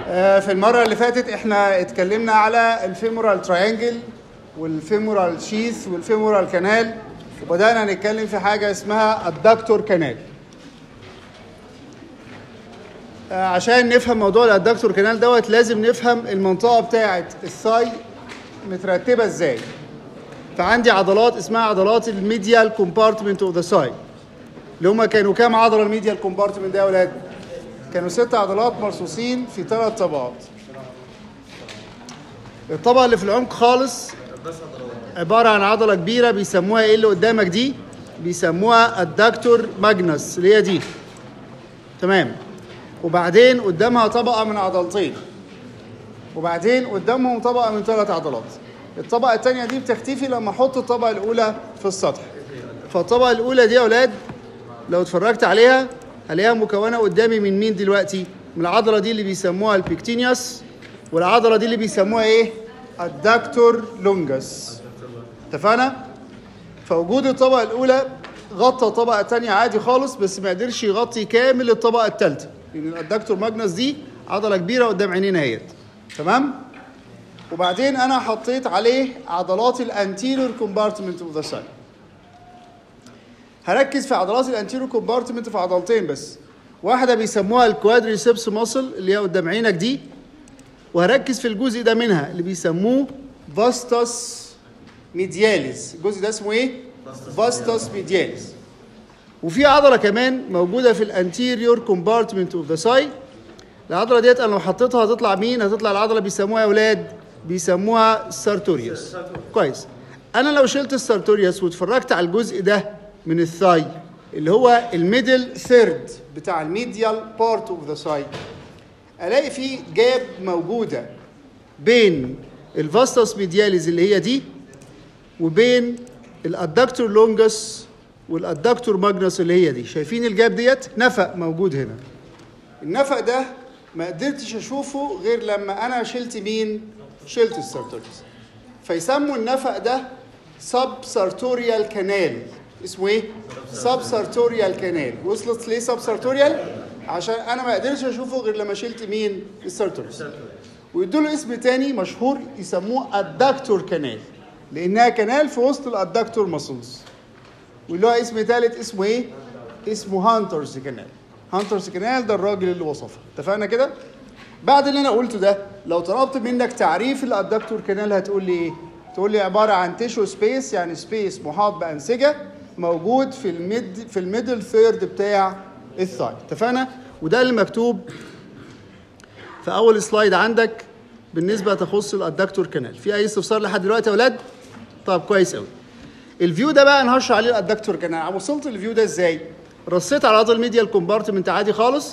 آه، في المرة اللي فاتت احنا اتكلمنا على الفيمورال تراينجل والفيمورال شيث والفيمورال كانال وبدأنا نتكلم في حاجة اسمها الدكتور كانال آه، عشان نفهم موضوع الادكتور كانال دوت لازم نفهم المنطقة بتاعة الثاي مترتبة ازاي فعندي عضلات اسمها عضلات الميديال كومبارتمنت اوف ذا ساي اللي هما كانوا كام عضلة الميديال كومبارتمنت ده يا ولاد؟ كانوا ست عضلات مرصوصين في ثلاث طبقات الطبقة اللي في العمق خالص عبارة عن عضلة كبيرة بيسموها ايه اللي قدامك دي؟ بيسموها الدكتور ماجنس اللي هي دي تمام وبعدين قدامها طبقة من عضلتين وبعدين قدامهم طبقة من ثلاث عضلات الطبقة الثانية دي بتختفي لما احط الطبقة الأولى في السطح فالطبقة الأولى دي يا أولاد لو اتفرجت عليها هلاقيها مكونة قدامي من مين دلوقتي؟ من العضلة دي اللي بيسموها البيكتينيوس والعضلة دي اللي بيسموها ايه؟ الدكتور لونجس اتفقنا؟ فوجود الطبقة الأولى غطى الطبقة الثانية عادي خالص بس ما قدرش يغطي كامل الطبقة الثالثة لأن الدكتور ماجنس دي عضلة كبيرة قدام عينينا اهيت تمام؟ وبعدين أنا حطيت عليه عضلات الانتيريور كومبارتمنت اوف ذا سايد هركز في عضلات الانتيريور كومبارتمنت في عضلتين بس واحده بيسموها الكوادريسبس ماسل اللي هي قدام عينك دي وهركز في الجزء ده منها اللي بيسموه فاستس ميدياليس الجزء ده اسمه ايه فاستس ميدياليس وفي عضله كمان موجوده في الانتيريور كومبارتمنت اوف ذا ساي العضله ديت انا لو حطيتها هتطلع مين هتطلع العضله بيسموها يا اولاد بيسموها سارتوريوس كويس انا لو شلت السارتوريوس واتفرجت على الجزء ده من الثاي اللي هو الميدل ثيرد بتاع الميديال بارت اوف ذا ساي الاقي في جاب موجوده بين الفاستس ميدياليز اللي هي دي وبين الادكتور لونجس والادكتور ماجنس اللي هي دي شايفين الجاب ديت نفق موجود هنا النفق ده ما قدرتش اشوفه غير لما انا شلت مين شلت السارتوريوس فيسموا النفق ده سب سارتوريال كانال اسمه ايه؟ سب سارتوريال كانال وصلت ليه سب سارتوريال؟ عشان انا ما قدرتش اشوفه غير لما شلت مين؟ السارتوريوس ويدوا له اسم تاني مشهور يسموه الدكتور كانال لانها كانال في وسط الادكتور ماسلز واللي هو اسم ثالث اسمه ايه؟ اسمه هانترز كانال هانترز كانال ده الراجل اللي وصفه اتفقنا كده؟ بعد اللي انا قلته ده لو طلبت منك تعريف الادكتور كانال هتقول لي ايه؟ تقول لي عباره عن تيشو سبيس يعني سبيس محاط بانسجه موجود في الميد في الميدل ثيرد بتاع الثاي اتفقنا وده اللي مكتوب في اول سلايد عندك بالنسبه تخص الادكتور كانال في اي استفسار لحد دلوقتي يا اولاد طب كويس قوي الفيو ده بقى نهش عليه الادكتور كانال وصلت للفيو ده ازاي رصيت على عضله الميديال كومبارتمنت عادي خالص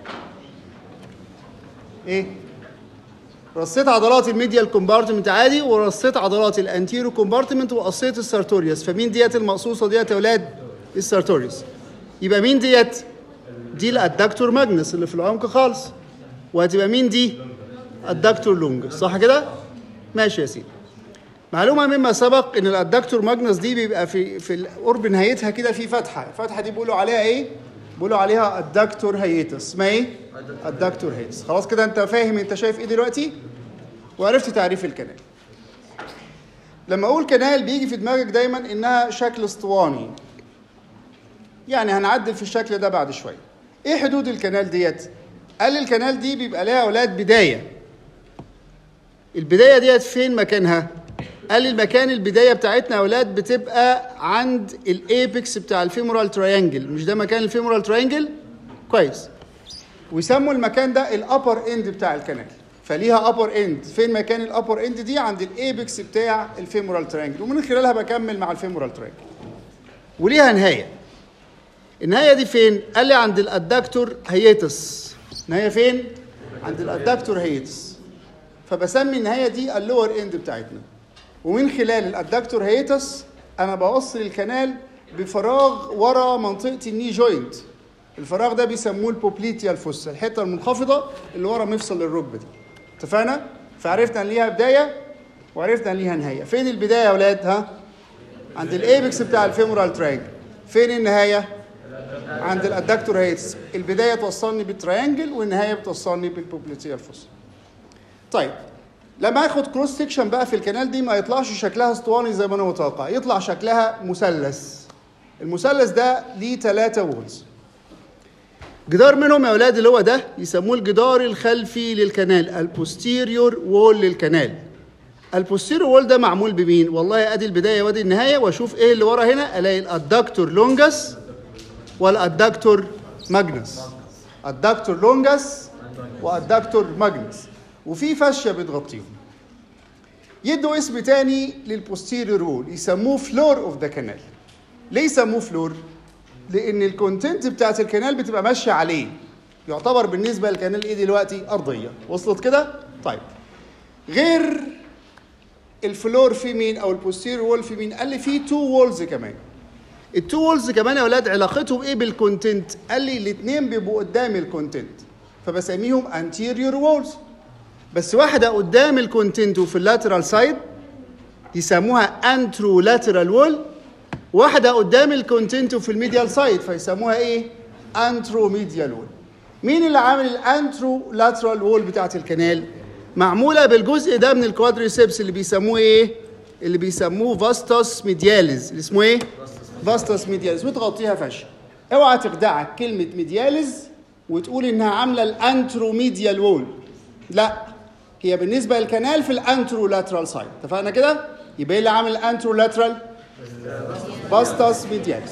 ايه رصيت عضلات الميديال كومبارتمنت عادي ورصيت عضلات الانتيرو كومبارتمنت وقصيت السارتوريوس فمين ديت المقصوصه ديت يا اولاد السارتوريوس يبقى مين ديت دي الادكتور ماجنس اللي في العمق خالص وهتبقى مين دي الدكتور لونجس صح كده ماشي يا سيدي معلومه مما سبق ان الادكتور ماجنس دي بيبقى في في قرب نهايتها كده في فتحه الفتحه دي بيقولوا عليها ايه بيقولوا عليها الدكتور هيتس اسمها ايه الدكتور هيتس خلاص كده انت فاهم انت شايف ايه دلوقتي وعرفت تعريف الكنال لما اقول كنال بيجي في دماغك دايما انها شكل اسطواني يعني هنعدل في الشكل ده بعد شويه ايه حدود الكنال ديت قال الكنال دي بيبقى لها اولاد بدايه البدايه ديت فين مكانها قال المكان البدايه بتاعتنا يا اولاد بتبقى عند الايبكس بتاع الفيمورال تراينجل مش ده مكان الفيمورال تراينجل كويس ويسموا المكان ده الابر اند بتاع الكنال فليها ابر اند فين مكان الابر اند دي عند الايبكس بتاع الفيمورال تراينجل ومن خلالها بكمل مع الفيمورال تراينجل وليها نهايه النهايه دي فين قال لي عند الادكتور هيتس نهايه فين عند الادكتور هيتس فبسمي النهايه دي اللور اند بتاعتنا ومن خلال الادكتور هيتس انا بوصل الكنال بفراغ ورا منطقه الني جوينت الفراغ ده بيسموه البوبليتيال فوسا الحته المنخفضه اللي ورا مفصل الركبه دي اتفقنا فعرفنا ان ليها بدايه وعرفنا ان ليها نهايه فين البدايه يا اولاد ها عند الايبكس بتاع الفيمورال تراينجل فين النهايه عند الادكتور هيتس البدايه توصلني بالتراينجل والنهايه بتوصلني بالبوبليتيال فوسا طيب لما اخد كروس سكشن بقى في الكنال دي ما يطلعش شكلها اسطواني زي ما انا متوقع يطلع شكلها مثلث المثلث ده ليه ثلاثة وولز جدار منهم يا اولاد اللي هو ده يسموه الجدار الخلفي للكنال البوستيريور وول للكنال البوستيريور وول ده معمول بمين والله ادي البدايه وادي النهايه واشوف ايه اللي ورا هنا الاقي الادكتور لونجس والادكتور ماجنس الدكتور لونجس والدكتور ماجنس وفي فاشيه بتغطيهم يدوا اسم تاني للبوستيريور وول يسموه فلور اوف ذا كانال ليه يسموه فلور لان الكونتنت بتاعت الكنال بتبقى ماشيه عليه يعتبر بالنسبه للكنال ايه دلوقتي ارضيه وصلت كده طيب غير الفلور في مين او البوستيريور وول في مين قال لي في تو وولز كمان التو وولز كمان يا اولاد علاقتهم ايه بالكونتنت قال لي الاثنين بيبقوا قدام الكونتنت فبسميهم انتيريور وولز بس واحده قدام الكونتنت وفي اللاترال سايد يسموها انترو لاترال وول واحده قدام الكونتنت وفي الميديال سايد فيسموها ايه انترو ميديال وول مين اللي عامل الانترو لاترال وول بتاعت الكنال معموله بالجزء ده من الكوادريسبس اللي بيسموه ايه اللي بيسموه فاستوس ميدياليز اللي اسمه ايه فاستوس ميدياليز وتغطيها فشه اوعى تخدعك كلمه ميدياليز وتقول انها عامله الانترو ميديال وول لا هي بالنسبه للكنال في الانترو لاترال سايد اتفقنا كده يبقى ايه اللي عامل الانترو لاترال باستاس ميدياليس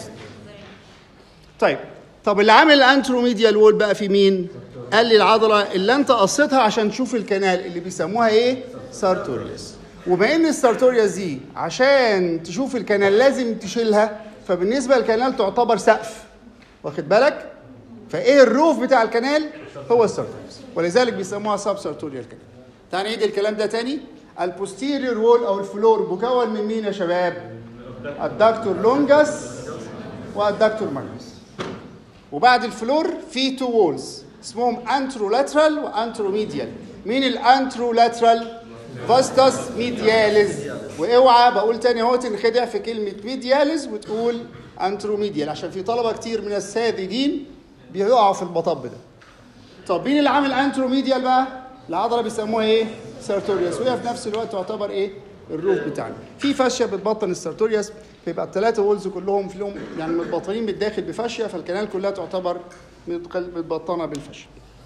طيب طب اللي عامل الانترو ميديال وول بقى في مين قال لي العضله اللي انت قصيتها عشان تشوف الكنال اللي بيسموها ايه سارتوريوس وبما ان السارتوريوس دي عشان تشوف الكنال لازم تشيلها فبالنسبه للكنال تعتبر سقف واخد بالك فايه الروف بتاع الكنال هو السارتوريوس ولذلك بيسموها سب سارتوريال كنال تعالى نعيد الكلام ده تاني البوستيريور وول او الفلور مكون من مين يا شباب الدكتور لونجاس والدكتور ماجنس وبعد الفلور في تو وولز اسمهم انترولاترال وانتروميديال مين الانترولاترال فاستس ميدياليز واوعى بقول تاني اهو تنخدع في كلمه ميدياليز وتقول انتروميديال عشان في طلبه كتير من الساذجين بيقعوا في المطب ده طب مين اللي عامل انتروميديال بقى العضله بيسموها ايه سارتوريوس وهي في نفس الوقت تعتبر ايه الروف بتاعنا في فاشيه بتبطن السارتوريوس فيبقى الثلاثه وولز كلهم فيهم يعني متبطنين بالداخل بفاشيه فالكنال كلها تعتبر متبطنه بالفاشيه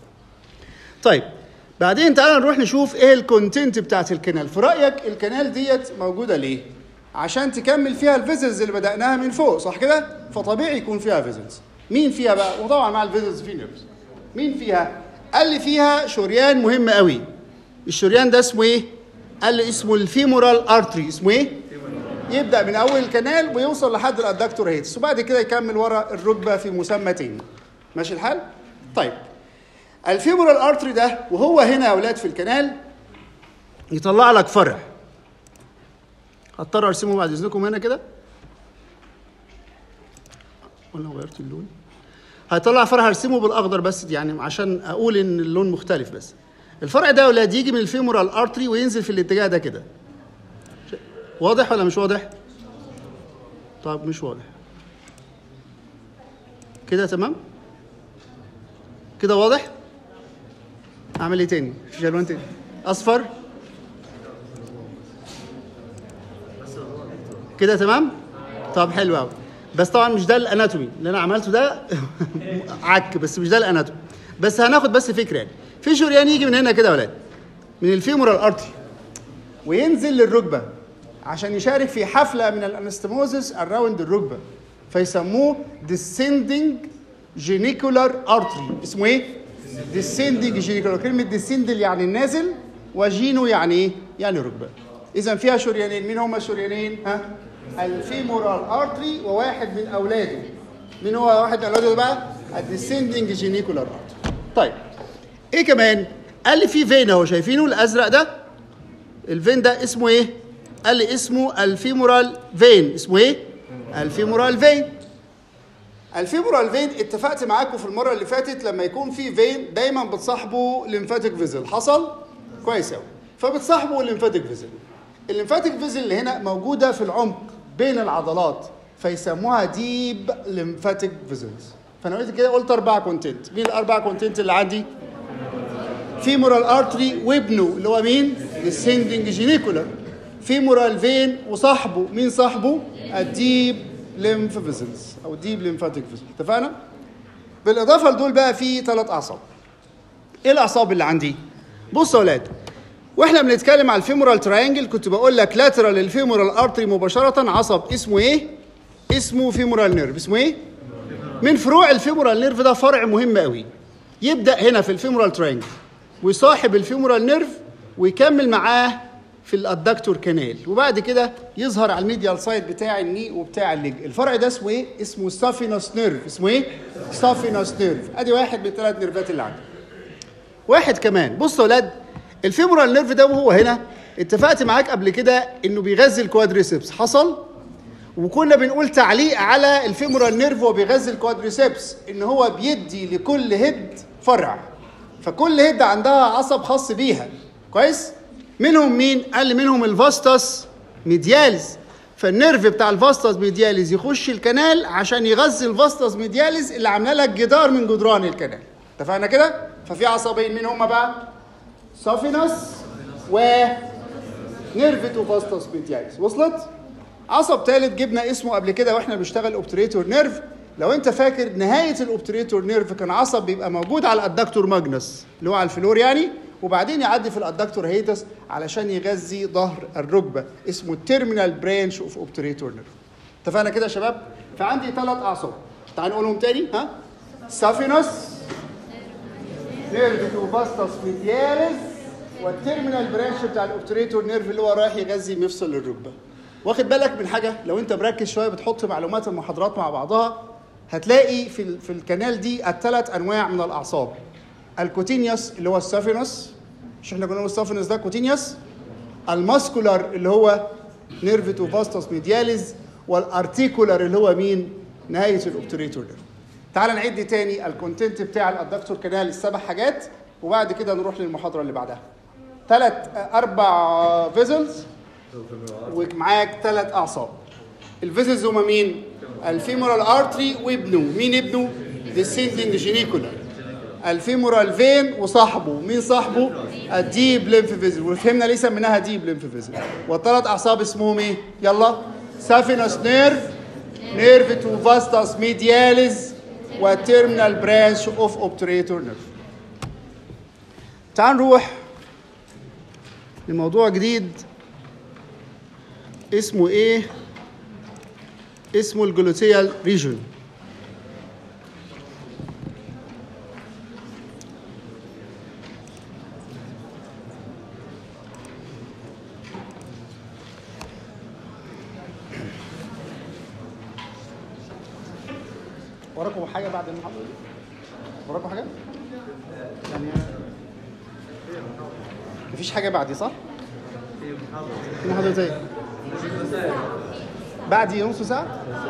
طيب بعدين تعالى نروح نشوف ايه الكونتنت بتاعت الكنال في رايك الكنال ديت موجوده ليه عشان تكمل فيها الفيزلز اللي بدأناها من فوق صح كده فطبيعي يكون فيها فيزلز مين فيها بقى وطبعا مع الفيزلز في نيرفز مين فيها قال لي فيها شريان مهم قوي الشريان ده اسمه ايه قال لي اسمه الفيمورال ارتري اسمه ايه يبدا من اول الكنال ويوصل لحد الادكتور هيتس وبعد كده يكمل ورا الركبه في مسمى تاني ماشي الحال طيب الفيمورال ارتري ده وهو هنا يا اولاد في الكنال يطلع لك فرع هضطر ارسمه بعد اذنكم هنا كده ولا غيرت اللون هيطلع فرع هرسمه بالاخضر بس يعني عشان اقول ان اللون مختلف بس الفرع ده يا اولاد يجي من الفيمورال ارتري وينزل في الاتجاه ده كده واضح ولا مش واضح طب مش واضح كده تمام كده واضح اعمل ايه تاني في الوان تاني اصفر كده تمام طب حلو قوي بس طبعا مش ده الاناتومي اللي انا عملته ده عك بس مش ده الاناتومي بس هناخد بس فكره يعني في شريان يجي من هنا كده يا ولاد من الفيمورال ارتري وينزل للركبه عشان يشارك في حفله من الانستموزس اراوند الركبه فيسموه descending genicular artery اسمه ايه؟ descending genicular كلمه descending يعني النازل وجينو يعني ايه؟ يعني ركبه اذا فيها شريانين مين هما الشريانين؟ ها؟ الفيمورال ارتري وواحد من اولاده مين هو واحد من اولاده بقى؟ الديسندنج جينيكولار ارتري طيب ايه كمان؟ قال لي في فين اهو شايفينه الازرق ده؟ الفين ده اسمه ايه؟ قال لي اسمه الفيمورال فين اسمه ايه؟ الفيمورال فين الفيمورال فين اتفقت معاكم في المره اللي فاتت لما يكون في فين دايما بتصاحبه ليمفاتيك فيزل حصل؟ كويس قوي فبتصاحبه الليمفاتيك فيزل الليمفاتيك فيزل اللي هنا موجوده في العمق بين العضلات فيسموها ديب ليمفاتيك فيزلز فانا قلت كده قلت اربع كونتنت مين الاربع كونتنت اللي عندي فيمورال ارتري وابنه اللي هو مين السندنج جينيكولار فيمورال فين وصاحبه مين صاحبه الديب ليمف فيزلز او ديب ليمفاتيك فيزلز اتفقنا بالاضافه لدول بقى في ثلاث اعصاب ايه الاعصاب اللي عندي بصوا يا اولاد واحنا بنتكلم على الفيمورال تراينجل كنت بقول لك لاترال الفيمورال ارتري مباشره عصب اسمه ايه اسمه فيمورال نيرف اسمه ايه من فروع الفيمورال نيرف ده فرع مهم قوي يبدا هنا في الفيمورال تراينجل ويصاحب الفيمورال نيرف ويكمل معاه في الادكتور كانال وبعد كده يظهر على الميديال سايد بتاع الني وبتاع الليج الفرع ده اسمه ايه اسمه سافينوس نيرف اسمه ايه سافينوس نيرف ادي واحد من الثلاث نيرفات اللي عندي واحد كمان بصوا يا اولاد الفيمورال نيرف ده وهو هنا اتفقت معاك قبل كده انه بيغذي الكوادريسبس حصل وكنا بنقول تعليق على الفيمورال نيرف وهو بيغذي الكوادريسبس ان هو بيدي لكل هيد فرع فكل هيد عندها عصب خاص بيها كويس منهم مين قال لي منهم الفاستس ميدياليز فالنيرف بتاع الفاستس ميدياليز يخش الكنال عشان يغذي الفاستس ميدياليز اللي عامله لك جدار من جدران الكنال اتفقنا كده ففي عصبين مين هما بقى سافينس و نيرفتو فاستس ميدياليز وصلت عصب ثالث جبنا اسمه قبل كده واحنا بنشتغل اوبتريتور نيرف لو انت فاكر نهايه الاوبتريتور نيرف كان عصب بيبقى موجود على الادكتور ماجنس اللي هو على الفلور يعني وبعدين يعدي في الادكتور هيتس علشان يغذي ظهر الركبه اسمه التيرمينال برانش اوف اوبتريتور نيرف اتفقنا كده يا شباب فعندي ثلاث اعصاب تعال نقولهم تاني ها سافينوس نيرف فاستس ميدياليس والتيرمينال برانش بتاع الاوبتريتور نيرف اللي هو رايح يغذي مفصل الركبه واخد بالك من حاجه لو انت مركز شويه بتحط معلومات المحاضرات مع بعضها هتلاقي في ال- في الكنال دي الثلاث انواع من الاعصاب الكوتينيوس اللي هو السافينوس مش احنا كنا بنقول السافينوس ده كوتينيوس الماسكولار اللي هو نيرفتو فاستس ميدياليز والارتيكولار اللي هو مين نهايه الاوبتريتور نيرف تعال نعد تاني الكونتنت بتاع الادكتور كانال السبع حاجات وبعد كده نروح للمحاضره اللي بعدها ثلاث اربع فيزلز ومعاك ثلاث اعصاب الفيزلز هما مين الفيمورال ارتري وابنه مين ابنه ديسندنج جينيكولار الفيمورال فين وصاحبه مين صاحبه الديب ليمف فيزل وفهمنا ليه سميناها ديب ليمف فيزل والثلاث اعصاب اسمهم ايه يلا سافينوس نيرف نيرف تو فاستاس ميدياليز والتيرمينال برانش اوف اوبتريتور نيرف تعال نروح لموضوع جديد اسمه ايه اسمه الجلوتيال ريجون وراكم حاجه بعد المحاضره دي وراكم حاجه يعني مفيش حاجه بعدي صح في محاضره ايه بعدي نص ساعه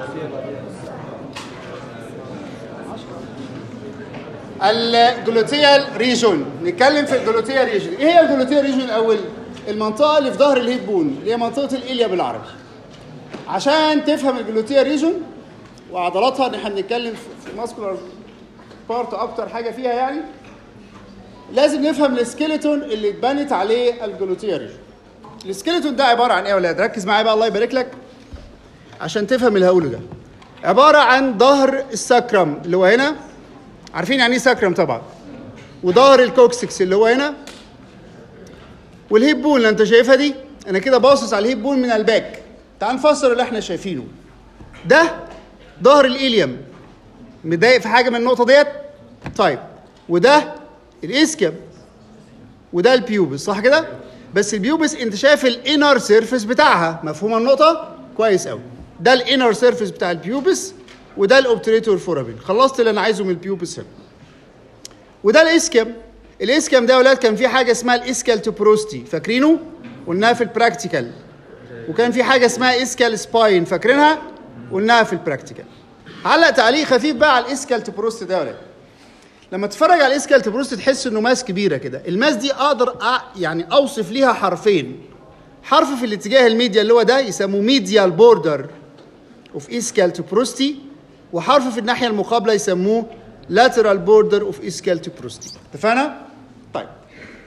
الجلوتيال ريجون نتكلم في الجلوتيال ريجون ايه هي الجلوتيال ريجون الاول المنطقه اللي في ظهر الهيد بون اللي هي منطقه الاليا بالعربي عشان تفهم الجلوتيال ريجون وعضلاتها ان احنا بنتكلم في- في ماسكولار بارت اكتر حاجه فيها يعني لازم نفهم السكيلتون اللي اتبنت عليه الجلوتيال ريجون السكيلتون ده عباره عن ايه يا ولاد ركز معايا بقى الله يبارك لك عشان تفهم اللي هقوله ده عباره عن ظهر الساكرم اللي هو هنا عارفين يعني ايه ساكرم طبعا وظهر الكوكسكس اللي هو هنا والهيب بون اللي انت شايفها دي انا كده باصص على الهيب بون من الباك تعال نفسر اللي احنا شايفينه ده ظهر الإيليوم مضايق في حاجه من النقطه ديت طيب وده الاسكيم وده البيوبس صح كده بس البيوبس انت شايف الانر سيرفيس بتاعها مفهومه النقطه كويس قوي ده الانر سيرفيس بتاع البيوبس وده الاوبتريتور فورابين خلصت اللي انا عايزه من البيوبس هنا وده الاسكيم الاسكيم ده يا ولاد كان في حاجه اسمها الاسكال توبروستي فاكرينه قلناها في البراكتيكال وكان في حاجه اسمها اسكال سباين فاكرينها قلناها في البراكتيكال علق تعليق خفيف بقى على الاسكال توبروستي ده يا ولاد لما تتفرج على الاسكال توبروستي تحس انه ماس كبيره كده الماس دي اقدر أ... يعني اوصف ليها حرفين حرف في الاتجاه الميديا اللي هو ده يسموه ميديال بوردر اوف اسكال توبروستي وحرف في الناحيه المقابله يسموه lateral border of ischial tuberosity اتفقنا؟ طيب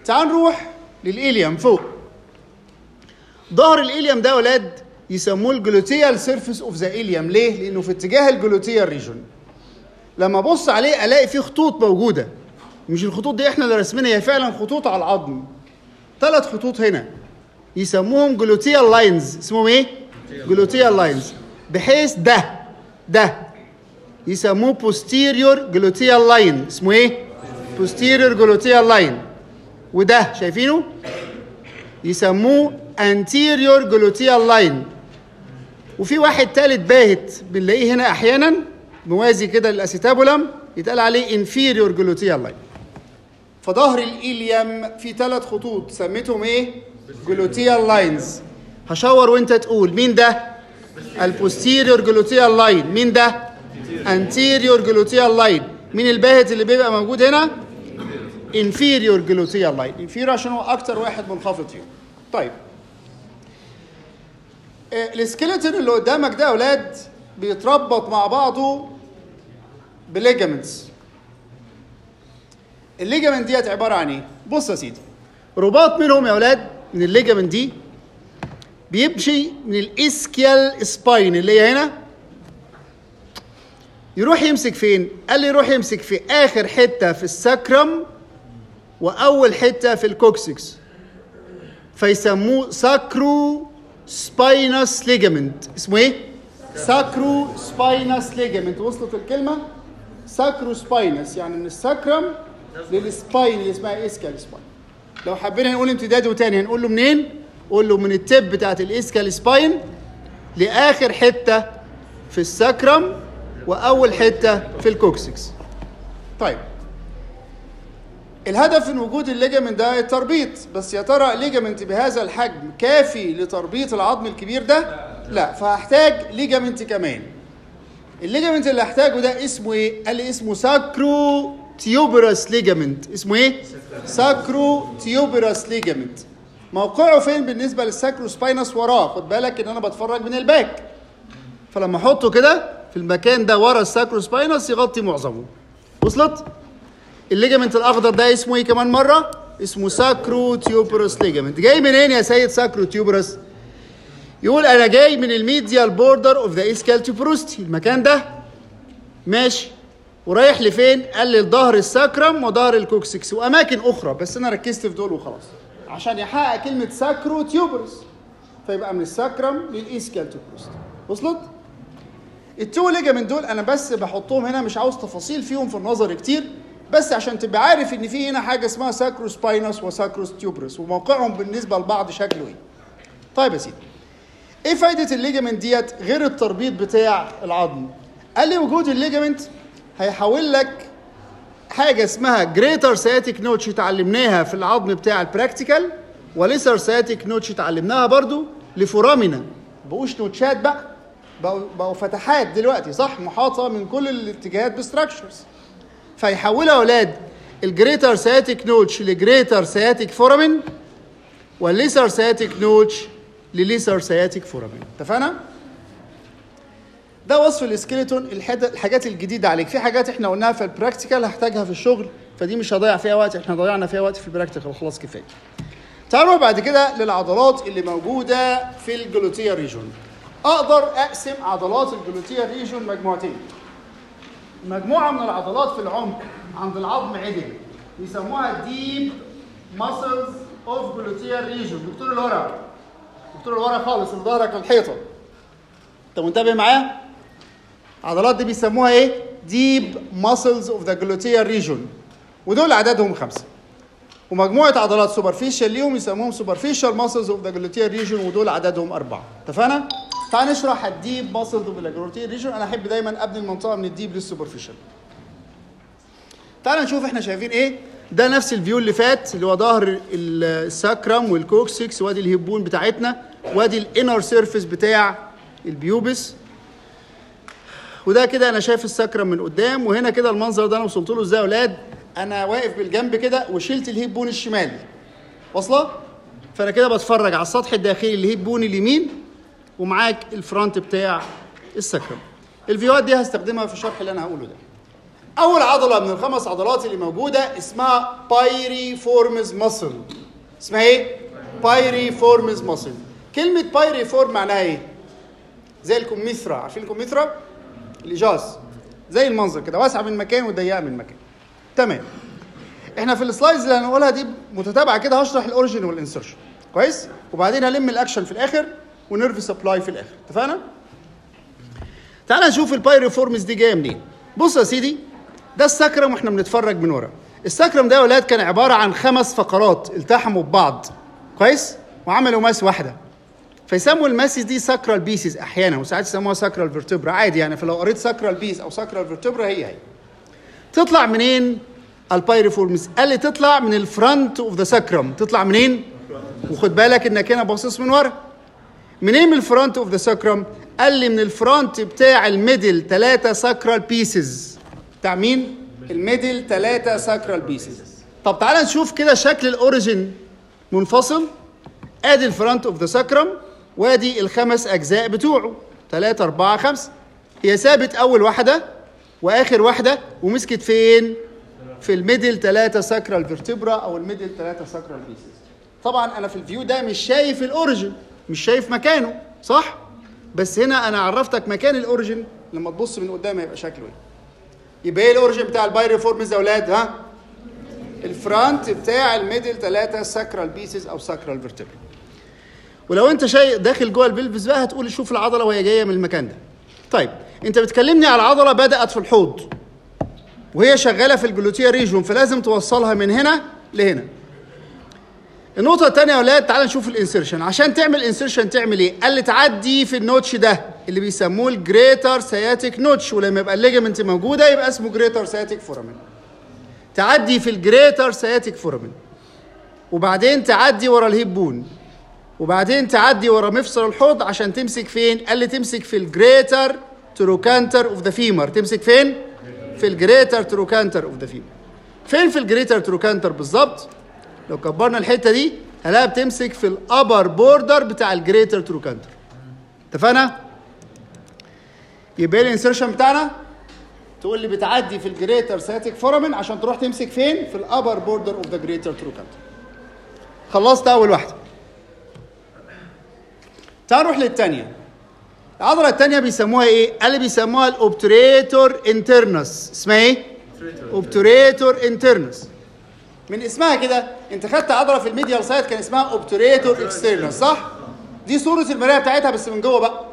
تعال نروح للإليم فوق ظهر الإليم ده يا ولاد يسموه الجلوتيال سيرفيس اوف ذا إليم ليه؟ لأنه في اتجاه الجلوتيال ريجون لما ابص عليه الاقي فيه خطوط موجوده مش الخطوط دي احنا اللي راسمينها هي فعلا خطوط على العظم ثلاث خطوط هنا يسموهم جلوتيال لاينز اسمهم ايه جلوتيال لاينز بحيث ده ده يسموه posterior gluteal line اسمه ايه posterior gluteal line وده شايفينه يسموه anterior gluteal line وفي واحد تالت باهت بنلاقيه هنا احيانا موازي كده للاسيتابولم يتقال عليه inferior gluteal line فظهر الإليم في ثلاث خطوط سميتهم ايه؟ جلوتيال لاينز هشاور وانت تقول مين ده؟ البوستيريور جلوتيال لاين مين ده؟ انتيريور جلوتيال لاين مين الباهت اللي بيبقى موجود هنا؟ انفيريور جلوتيال لاين انفيريور عشان هو اكتر واحد منخفض فيهم طيب آه، السكيلتون اللي قدامك ده يا اولاد بيتربط مع بعضه بليجامنتس الليجامنت ديت عباره عن ايه؟ بص يا سيدي رباط منهم يا اولاد من الليجامنت دي بيمشي من الاسكيال سباين اللي هي هنا يروح يمسك فين؟ قال لي يروح يمسك في اخر حته في الساكرم واول حته في الكوكسكس فيسموه ساكرو سباينس ليجامنت اسمه ايه؟ ساكرو سباينس ليجامنت وصلت الكلمه؟ ساكرو سباينس يعني من الساكرم للسباين اللي اسمها اسكال سباين لو حبينا نقول امتداده تاني هنقول له منين؟ قول له من التب بتاعت الاسكال سباين لاخر حته في الساكرم واول حته في الكوكسكس. طيب الهدف من وجود الليجامنت ده التربيط بس يا ترى ليجامنت بهذا الحجم كافي لتربيط العظم الكبير ده؟ لا فهحتاج ليجامنت كمان. الليجامنت اللي هحتاجه ده اسمه ايه؟ قال لي اسمه ساكرو تيوبرس ليجامنت اسمه ايه؟ ساكرو تيوبرس ليجامنت موقعه فين بالنسبه للساكرو سباينس وراه خد بالك ان انا بتفرج من الباك فلما احطه كده في المكان ده ورا الساكرو سباينس يغطي معظمه وصلت؟ الليجامنت الاخضر ده اسمه ايه كمان مره؟ اسمه ساكرو تيوبرس ليجامنت جاي منين يا سيد ساكرو تيوبرس؟ يقول انا جاي من الميديال بوردر اوف ذا اسكال تيوبروستي المكان ده ماشي ورايح لفين؟ قال لي لظهر الساكرم وظهر الكوكسكس واماكن اخرى بس انا ركزت في دول وخلاص عشان يحقق كلمه ساكرو تيوبرس فيبقى من الساكرم للاسكال تيوبروستي وصلت؟ التو ليجامنت دول انا بس بحطهم هنا مش عاوز تفاصيل فيهم في النظر كتير بس عشان تبقى عارف ان في هنا حاجه اسمها ساكرو سباينس وساكرو تيوبرس وموقعهم بالنسبه لبعض شكله ايه. طيب يا سيدي ايه فايده الليجامنت ديت غير التربيط بتاع العظم؟ قال لي وجود الليجامنت هيحول لك حاجه اسمها جريتر سياتيك نوتش اتعلمناها في العظم بتاع البراكتيكال وليسر سياتيك نوتش اتعلمناها برضو لفورامينا بقوش نوتشات بقى بقوا, بقوا فتحات دلوقتي صح محاطه من كل الاتجاهات بستراكشرز فيحولها اولاد الجريتر سياتيك نوتش لجريتر سياتيك فورامين والليسر سياتيك نوتش لليسر سياتيك فورامين اتفقنا؟ ده وصف السكيلتون الحد- الحاجات الجديده عليك في حاجات احنا قلناها في البراكتيكال هحتاجها في الشغل فدي مش هضيع فيها وقت احنا ضيعنا فيها وقت في البراكتيكال خلاص كفايه تعالوا نروح بعد كده للعضلات اللي موجوده في الجلوتيا ريجون اقدر اقسم عضلات الجلوتيا ريجون مجموعتين مجموعه من العضلات في العمق عند العظم عدل يسموها ديب ماسلز اوف جلوتيا ريجون دكتور اللي ورا دكتور اللي ورا خالص اللي ظهرك للحيطه انت منتبه معايا العضلات دي بيسموها ايه ديب ماسلز اوف ذا جلوتيال ريجون ودول عددهم خمسه ومجموعه عضلات سوبرفيشال ليهم يسموهم سوبرفيشال ماسلز اوف ذا جلوتيال ريجون ودول عددهم اربعه اتفقنا تعال نشرح الديب ماسلز اوف ذا جلوتيال ريجون انا احب دايما ابني المنطقه من الديب للسوبرفيشال تعال نشوف احنا شايفين ايه ده نفس الفيو اللي فات اللي هو ظهر الساكرم والكوكسكس وادي الهبون بتاعتنا وادي الانر سيرفيس بتاع البيوبس وده كده انا شايف الساكرم من قدام وهنا كده المنظر ده انا وصلت له ازاي يا اولاد انا واقف بالجنب كده وشلت الهيب بون الشمال واصله فانا كده بتفرج على السطح الداخلي الهيب بون اليمين ومعاك الفرونت بتاع الساكرم الفيوهات دي هستخدمها في الشرح اللي انا هقوله ده اول عضله من الخمس عضلات اللي موجوده اسمها بايري فورمز ماسل اسمها ايه بايري فورمز ماسل كلمه بايري فورم معناها ايه زي الكمثرى عارفين الكمثرى الاجاز زي المنظر كده واسعه من مكان وضيقه من مكان تمام احنا في السلايدز اللي هنقولها دي متتابعه كده هشرح الاوريجن والانسرشن كويس وبعدين هلم الاكشن في الاخر ونيرف سبلاي في الاخر اتفقنا تعال نشوف البايريفورمز دي جايه منين بص يا سيدي ده السكرم واحنا بنتفرج من ورا السكرم ده يا ولاد كان عباره عن خمس فقرات التحموا ببعض كويس وعملوا ماس واحده فيسموا الماسيس دي ساكرال بيسز احيانا وساعات يسموها ساكرال فيرتبرا عادي يعني فلو قريت ساكرال بيس او ساكرال فيرتبرا هي هي تطلع منين البايريفورمز قال لي تطلع من الفرونت اوف ذا ساكرم تطلع منين وخد بالك انك هنا باصص من ورا منين من الفرونت اوف ذا ساكرم قال لي من الفرونت بتاع الميدل ثلاثة ساكرال بيسز بتاع مين الميدل ثلاثة ساكرال بيسز طب تعالى نشوف كده شكل الاوريجن منفصل ادي الفرونت اوف ذا ساكرم وادي الخمس اجزاء بتوعه ثلاثة أربعة خمسة هي ثابت أول واحدة وآخر واحدة ومسكت فين؟ في الميدل ثلاثة ساكرال فيرتبرا أو الميدل ثلاثة ساكرال بيسز طبعا أنا في الفيو ده مش شايف الأوريجن مش شايف مكانه صح؟ بس هنا أنا عرفتك مكان الأوريجن لما تبص من قدام هيبقى شكله إيه يبقى إيه الأوريجن بتاع البايريفورمز يا أولاد ها؟ الفرونت بتاع الميدل ثلاثة ساكرال بيسز أو ساكرال فيرتبرا ولو انت شيء داخل جوه البلفس بقى هتقول شوف العضله وهي جايه من المكان ده طيب انت بتكلمني على عضله بدات في الحوض وهي شغاله في الجلوتيا ريجون فلازم توصلها من هنا لهنا النقطة الثانية يا ولاد تعال نشوف الانسرشن عشان تعمل انسرشن تعمل ايه؟ قال لي تعدي في النوتش ده اللي بيسموه الجريتر سياتيك نوتش ولما يبقى الليجمنت موجودة يبقى اسمه جريتر سياتيك فورامين تعدي في الجريتر سياتيك فورامين وبعدين تعدي ورا الهيب بون وبعدين تعدي ورا مفصل الحوض عشان تمسك فين؟ قال لي تمسك في الجريتر تروكانتر اوف ذا فيمر تمسك فين؟ في الجريتر تروكانتر اوف ذا فيمر فين في الجريتر تروكانتر بالظبط؟ لو كبرنا الحته دي هلاقيها بتمسك في الابر بوردر بتاع الجريتر تروكانتر اتفقنا؟ يبقى الانسرشن بتاعنا تقول لي بتعدي في الجريتر ساتيك فورامين عشان تروح تمسك فين؟ في الابر بوردر اوف ذا جريتر تروكانتر خلصت اول واحده تعال نروح للثانية العضلة الثانية بيسموها ايه؟ قال لي بيسموها الاوبتريتور انترنس اسمها ايه؟ اوبتريتور انترنس من اسمها كده انت خدت عضلة في الميديال سايد كان اسمها اوبتريتور اكسترنس صح؟ دي صورة المراية بتاعتها بس من جوه بقى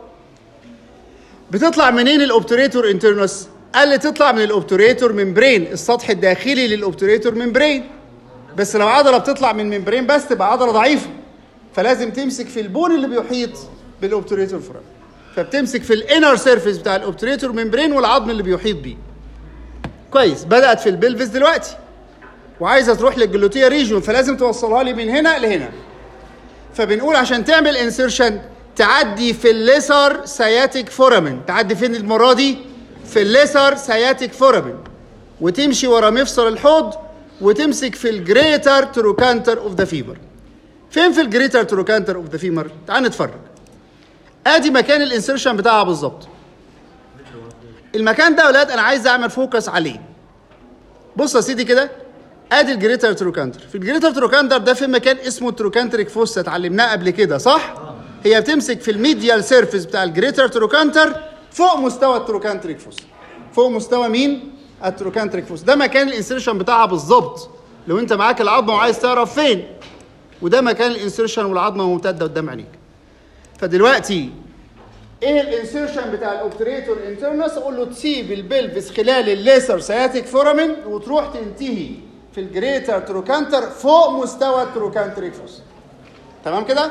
بتطلع منين الاوبتريتور انترنس؟ قال لي تطلع من الاوبتريتور ممبرين السطح الداخلي للاوبتريتور ممبرين بس لو عضلة بتطلع من ممبرين بس تبقى عضلة ضعيفة فلازم تمسك في البون اللي بيحيط بالاوبتريتور فرام فبتمسك في الانر سيرفيس بتاع الاوبتريتور ممبرين والعظم اللي بيحيط بيه كويس بدات في البلفس دلوقتي وعايزه تروح للجلوتيا ريجون فلازم توصلها لي من هنا لهنا فبنقول عشان تعمل انسيرشن تعدي في الليسر سياتيك فورامين تعدي فين المره دي في الليسر سياتيك فورامين وتمشي ورا مفصل الحوض وتمسك في الجريتر تروكانتر اوف ذا فيبر فين في الجريتر تروكانتر اوف ذا فيمر تعال نتفرج ادي مكان الانسرشن بتاعها بالظبط المكان ده يا اولاد انا عايز اعمل فوكس عليه بص يا سيدي كده ادي الجريتر تروكانتر في الجريتر تروكانتر ده في مكان اسمه تروكانتريك فوسا اتعلمناه قبل كده صح هي بتمسك في الميديال سيرفيس بتاع الجريتر تروكانتر فوق مستوى التروكانتريك فوسا فوق مستوى مين التروكانتريك فوسا ده مكان الانسرشن بتاعها بالظبط لو انت معاك العظمه وعايز تعرف فين وده مكان الانسرشن والعظمه ممتده قدام عينيك فدلوقتي ايه الانسرشن بتاع الاوبتريتور انترنس اقول له تسيب البلفس خلال الليسر سياتيك فورامين وتروح تنتهي في الجريتر تروكانتر فوق مستوى التروكانتريك فوس تمام كده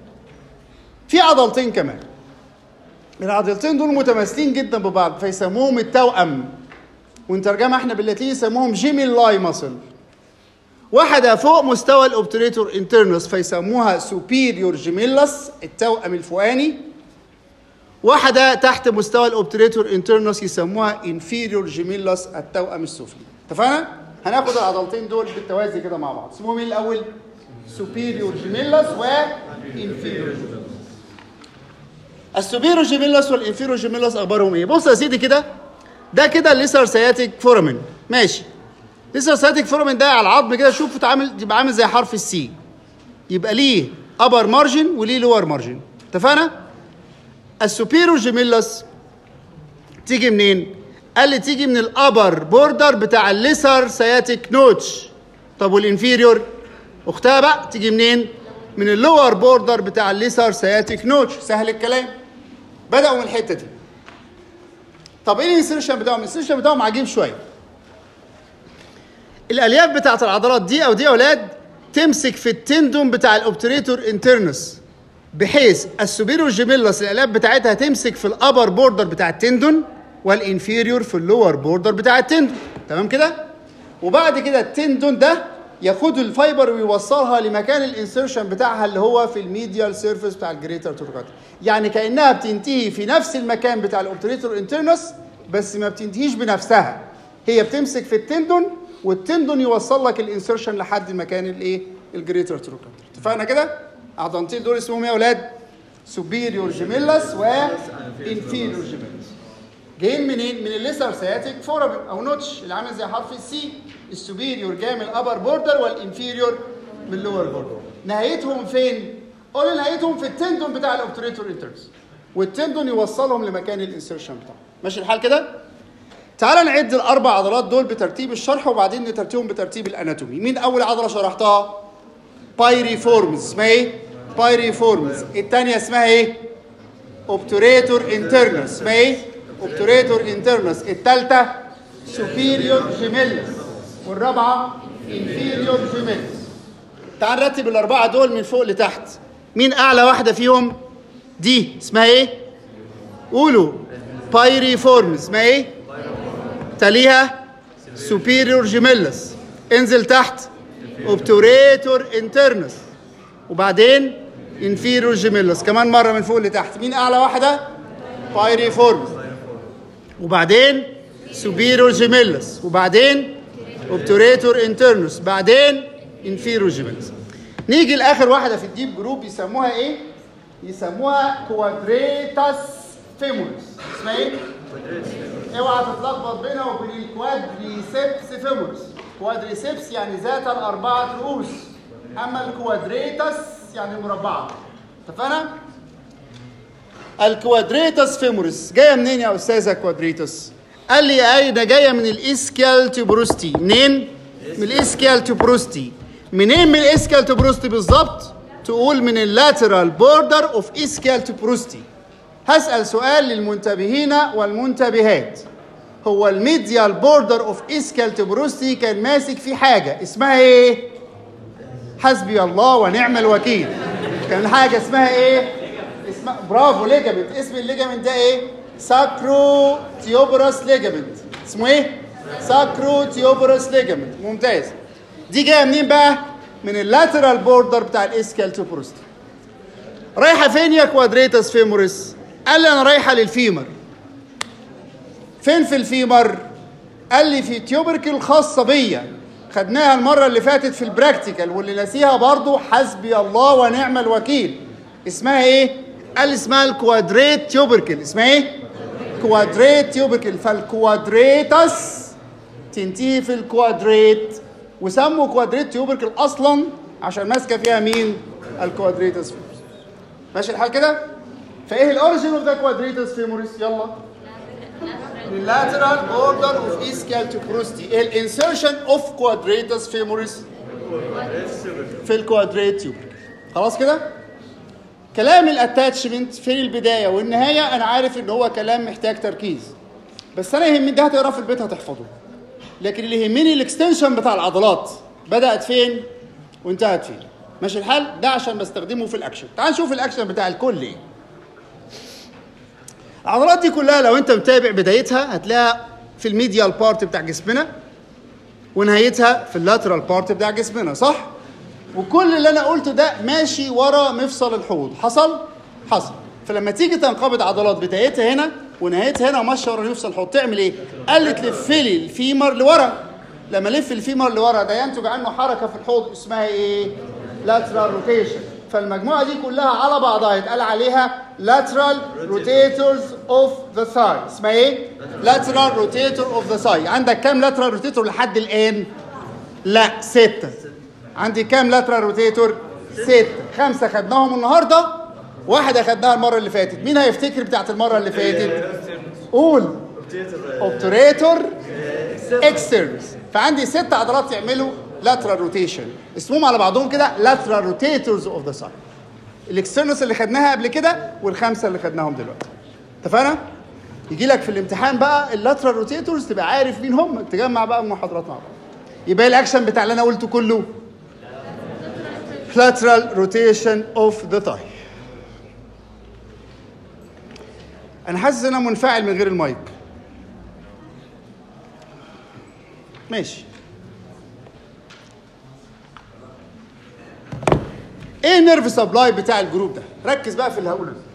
في عضلتين كمان العضلتين دول متماثلين جدا ببعض فيسموهم التوأم ونترجمها احنا باللاتيني يسموهم جيميل لاي ماسل واحدة فوق مستوى الاوبتريتور انترنس فيسموها سوبيريور جيميلاس التوأم الفوقاني واحدة تحت مستوى الاوبتريتور انترنس يسموها انفيريور جيميلاس التوأم السفلي اتفقنا؟ هناخد العضلتين دول بالتوازي كده مع بعض اسمهم ايه الاول؟ سوبيريور جيميلاس وانفيريور السوبيريور جيميلاس والانفيريور جيميلاس اخبارهم ايه؟ بص يا سيدي كده ده كده الليسر سياتيك فورامين ماشي ليسر سياتيك فورامين ده على العظم كده شوف تعامل يبقى عامل زي حرف السي يبقى ليه ابر مارجن وليه لور مارجن اتفقنا السوبيرو جيميلاس تيجي منين قال لي تيجي من الابر بوردر بتاع الليسر سياتيك نوتش طب والانفيريور اختها بقى تيجي منين من اللور بوردر بتاع الليسر سياتيك نوتش سهل الكلام بداوا من الحته دي طب ايه الانسرشن بتاعهم الانسرشن بتاعهم عجيب شويه الالياف بتاعت العضلات دي او دي يا اولاد تمسك في التندون بتاع الاوبتريتور انترنس بحيث السوبيريور جيميلاس الالياف بتاعتها تمسك في الابر بوردر بتاع التندون والانفيريور في اللور بوردر بتاع التندون تمام كده وبعد كده التندون ده ياخد الفايبر ويوصلها لمكان الانسرشن بتاعها اللي هو في الميديال سيرفيس بتاع الجريتر توركاتر يعني كانها بتنتهي في نفس المكان بتاع الاوبتريتور انترنس بس ما بتنتهيش بنفسها هي بتمسك في التندون والتندون يوصل لك الانسرشن لحد مكان الايه الجريتر تروكاتر اتفقنا كده عضلتين دول اسمهم ايه يا اولاد سوبيريور جيميلاس وانفيريور جيميلاس جايين منين من الليسر سياتيك فورامين او نوتش اللي عامل زي حرف السي السوبيريور جاي من الابر بوردر والانفيريور من اللور بوردر نهايتهم فين قول نهايتهم في التندون بتاع الاوبتريتور انترس والتندون يوصلهم لمكان الانسرشن بتاعهم ماشي الحال كده تعال نعد الاربع عضلات دول بترتيب الشرح وبعدين نترتيبهم بترتيب الاناتومي مين اول عضله شرحتها بايريفورمز اسمها ايه بايريفورمز الثانيه اسمها ايه اوبتوريتور انترنس اسمها ايه اوبتوريتور انترنس الثالثه سوبيريور جيميلس والرابعه انفيريور جيميلس تعال نرتب الاربعه دول من فوق لتحت مين اعلى واحده فيهم دي اسمها ايه قولوا بايريفورمز اسمها ايه تليها سوبيريور جيميلس انزل تحت اوبتوريتور انترنس وبعدين انفيريور جيميلس كمان مره من فوق لتحت مين اعلى واحده بايريفورمز وبعدين سوبيريور جيميلس وبعدين اوبتوريتور انترنس بعدين انفيريور جيميلس نيجي لاخر واحده في الديب جروب يسموها ايه يسموها كوادريتاس فيمورس اسمها ايه اوعى تتلخبط بينها وبين الكوادريسبس فيمورس كوادريسبس يعني ذات الاربعه رؤوس اما الكوادريتاس يعني مربعه اتفقنا الكوادريتاس فيمورس جايه منين يا استاذه كوادريتاس قال لي اي ده جايه من الاسكيال تبروستي منين من الاسكيال تبروستي منين من الاسكيال تبروستي بالظبط تقول من اللاترال بوردر اوف اسكيال تبروستي هسأل سؤال للمنتبهين والمنتبهات هو الميديال بوردر اوف اسكال تبروستي كان ماسك في حاجة اسمها ايه؟ حسبي الله ونعم الوكيل كان حاجة اسمها ايه؟ اسمها برافو ليجامنت اسم الليجامنت ده ايه؟ ساكرو تيوبرس ليجامنت اسمه ايه؟ ساكرو تيوبرس ليجامنت ممتاز دي جايه منين بقى؟ من اللاترال بوردر بتاع الاسكال تبروستي رايحه فين يا كوادريتس فيموريس؟ قال لي انا رايحه للفيمر فين في الفيمر قال لي في تيوبركل خاصه بيا خدناها المره اللي فاتت في البراكتيكال واللي ناسيها برضو حسبي الله ونعم الوكيل اسمها ايه قال لي اسمها الكوادريت تيوبركل اسمها ايه كوادريت تيوبركل فالكوادريتس تنتهي في الكوادريت وسموا كوادريت تيوبركل اصلا عشان ماسكه فيها مين الكوادريتس ماشي الحال كده فايه الاوريجين اوف ذا كوادريتس فيموريس يلا lateral border of ischial tuberosity ايه الانسرشن اوف كوادريتس فيموريس في الكوادريت تيوبر خلاص كده كلام الاتاتشمنت في البدايه والنهايه انا عارف ان هو كلام محتاج تركيز بس انا يهمني ده هتقراه في البيت هتحفظه لكن اللي يهمني الاكستنشن بتاع العضلات بدات فين وانتهت فين ماشي الحال ده عشان بستخدمه في الاكشن تعال نشوف الاكشن بتاع الكل ايه العضلات دي كلها لو انت متابع بدايتها هتلاقيها في الميديال بارت بتاع جسمنا ونهايتها في اللاترال بارت بتاع جسمنا صح وكل اللي انا قلته ده ماشي ورا مفصل الحوض حصل حصل فلما تيجي تنقبض عضلات بدايتها هنا ونهايتها هنا وماشيه ورا مفصل الحوض تعمل ايه قال لي تلف لي الفيمر لورا لما الف الفيمر لورا ده ينتج عنه حركه في الحوض اسمها ايه لاترال روتيشن فالمجموعه دي كلها على بعضها يتقال عليها lateral rotators of the thigh اسمها ايه lateral rotator of the thigh عندك كام lateral rotator لحد الان لا ستة عندي كام lateral rotator ستة خمسة خدناهم النهاردة واحدة خدناها المرة اللي فاتت مين هيفتكر بتاعت المرة اللي فاتت قول obturator externus فعندي ست عضلات يعملوا lateral rotation اسمهم على بعضهم كده lateral rotators of the thigh الاكسترنس اللي خدناها قبل كده والخمسه اللي خدناهم دلوقتي اتفقنا يجي لك في الامتحان بقى اللاترال روتيتورز تبقى عارف مين هم تجمع بقى المحاضرات مع بعض يبقى الاكشن بتاع اللي انا قلته كله lateral rotation of the thigh انا حاسس ان انا منفعل من غير المايك ماشي ايه النيرف سبلاي بتاع الجروب ده ركز بقى في اللي هقوله ده.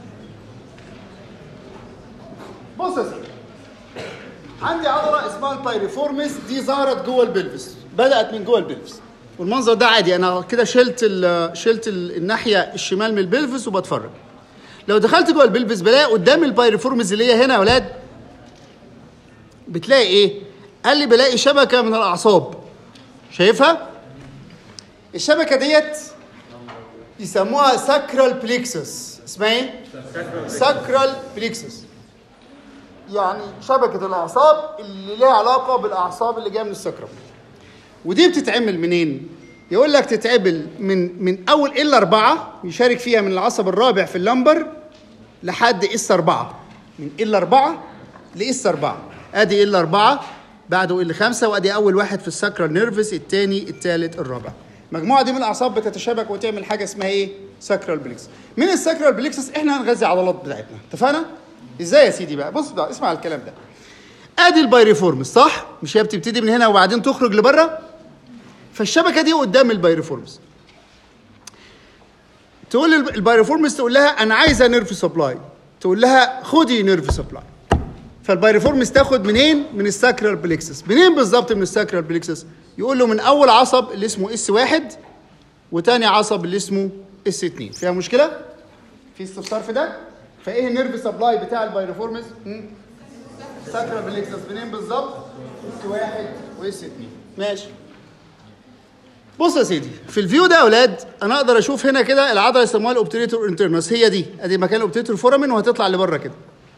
بص يا سيدي عندي عضله اسمها البايريفورمس دي ظهرت جوه البلفس بدات من جوه البلفس والمنظر ده عادي انا كده شلت ال شلت ال الناحيه الشمال من البلفس وبتفرج لو دخلت جوه البلفس بلاقي قدام البايريفورمس اللي هي هنا يا ولاد بتلاقي ايه قال لي بلاقي شبكه من الاعصاب شايفها الشبكه ديت يسموها ساكرال بليكسس اسمها ايه؟ ساكرال بليكسس يعني شبكة الأعصاب اللي ليها علاقة بالأعصاب اللي جاية من السكرم ودي بتتعمل منين؟ يقول لك تتعمل من من أول ال 4 يشارك فيها من العصب الرابع في اللمبر لحد اس 4 من ال 4 لاس 4 ادي ال 4 بعده ال 5 وادي اول واحد في الساكرال نيرفس الثاني الثالث الرابع المجموعه دي من الاعصاب بتتشابك وتعمل حاجه اسمها ايه ساكرال بليكس من الساكرال بليكسس احنا هنغذي العضلات بتاعتنا اتفقنا ازاي يا سيدي بقى بص بقى اسمع الكلام ده ادي البايريفورمس صح مش هي بتبتدي من هنا وبعدين تخرج لبره فالشبكه دي قدام البايريفورمس تقول البايريفورمس تقول لها انا عايزه نيرف سبلاي تقول لها خدي نيرف سبلاي فالبايريفورمس تاخد منين من الساكرال بليكسس منين بالظبط من الساكرال بليكسس يقول له من اول عصب اللي اسمه اس واحد وتاني عصب اللي اسمه اس 2 فيها مشكله في استفسار في ده فايه النيرف سبلاي بتاع البايريفورمس ساكرال بليكسس منين بالظبط اس واحد واس 2 ماشي بص يا سيدي في الفيو ده يا اولاد انا اقدر اشوف هنا كده العضله يسموها الاوبتريتور انترنس هي دي ادي مكان الاوبتريتور فورامين وهتطلع لبره كده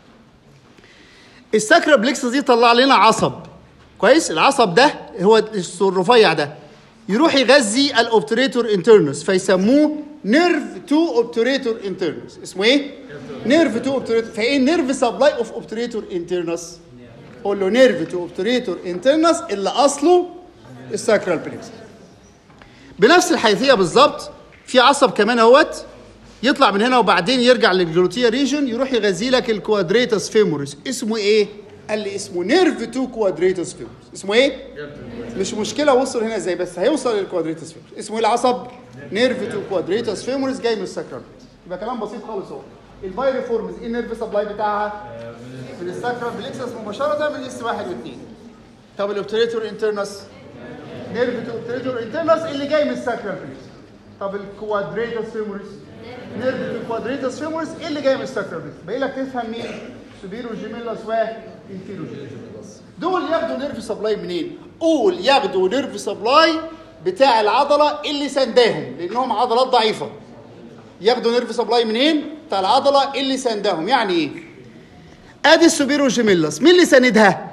الساكرا بليكسس دي طلع لنا عصب كويس العصب ده هو الرفيع ده يروح يغذي الاوبتريتور انترنس فيسموه نيرف تو اوبتريتور انترنس اسمه ايه نيرف تو اوبتريتور فايه نيرف سبلاي اوف اوبتريتور انترنس قول له نيرف تو اوبتريتور انترنس اللي اصله الساكرال بليكسس بنفس الحيثيه بالظبط في عصب كمان اهوت يطلع من هنا وبعدين يرجع للجلوتيا ريجن يروح يغذي لك الكوادريتس فيموريس اسمه ايه؟ قال لي اسمه نيرف تو كوادريتس فيموريس اسمه ايه؟ مش مشكله وصل هنا ازاي بس هيوصل للكوادريتس فيموريس اسمه ايه العصب؟ نيرف تو كوادريتس فيموريس جاي من الساكرال يبقى كلام بسيط خالص اهو البايريفورمز ايه النيرف سبلاي بتاعها؟ من الساكرال بليكسس مباشره من اس واحد واثنين طب الاوبتريتور انترنس نيرف تو اوبتريتور انترنس اللي جاي من الساكرال بليكسس طب الكوادريتس فيموريس نيرف تو كوادريتس فيموريس ايه اللي جاي من الساكرال بليكسس باقي لك تفهم مين سوبيرو جيميلاس وانفيرو جيميلاس دول ياخدوا نيرف سبلاي منين قول ياخدوا نيرف سبلاي بتاع العضله اللي سنداهم لانهم عضلات ضعيفه ياخدوا نيرف سبلاي منين بتاع العضله اللي سنداهم يعني ايه ادي السوبيرو جيميلاس مين اللي ساندها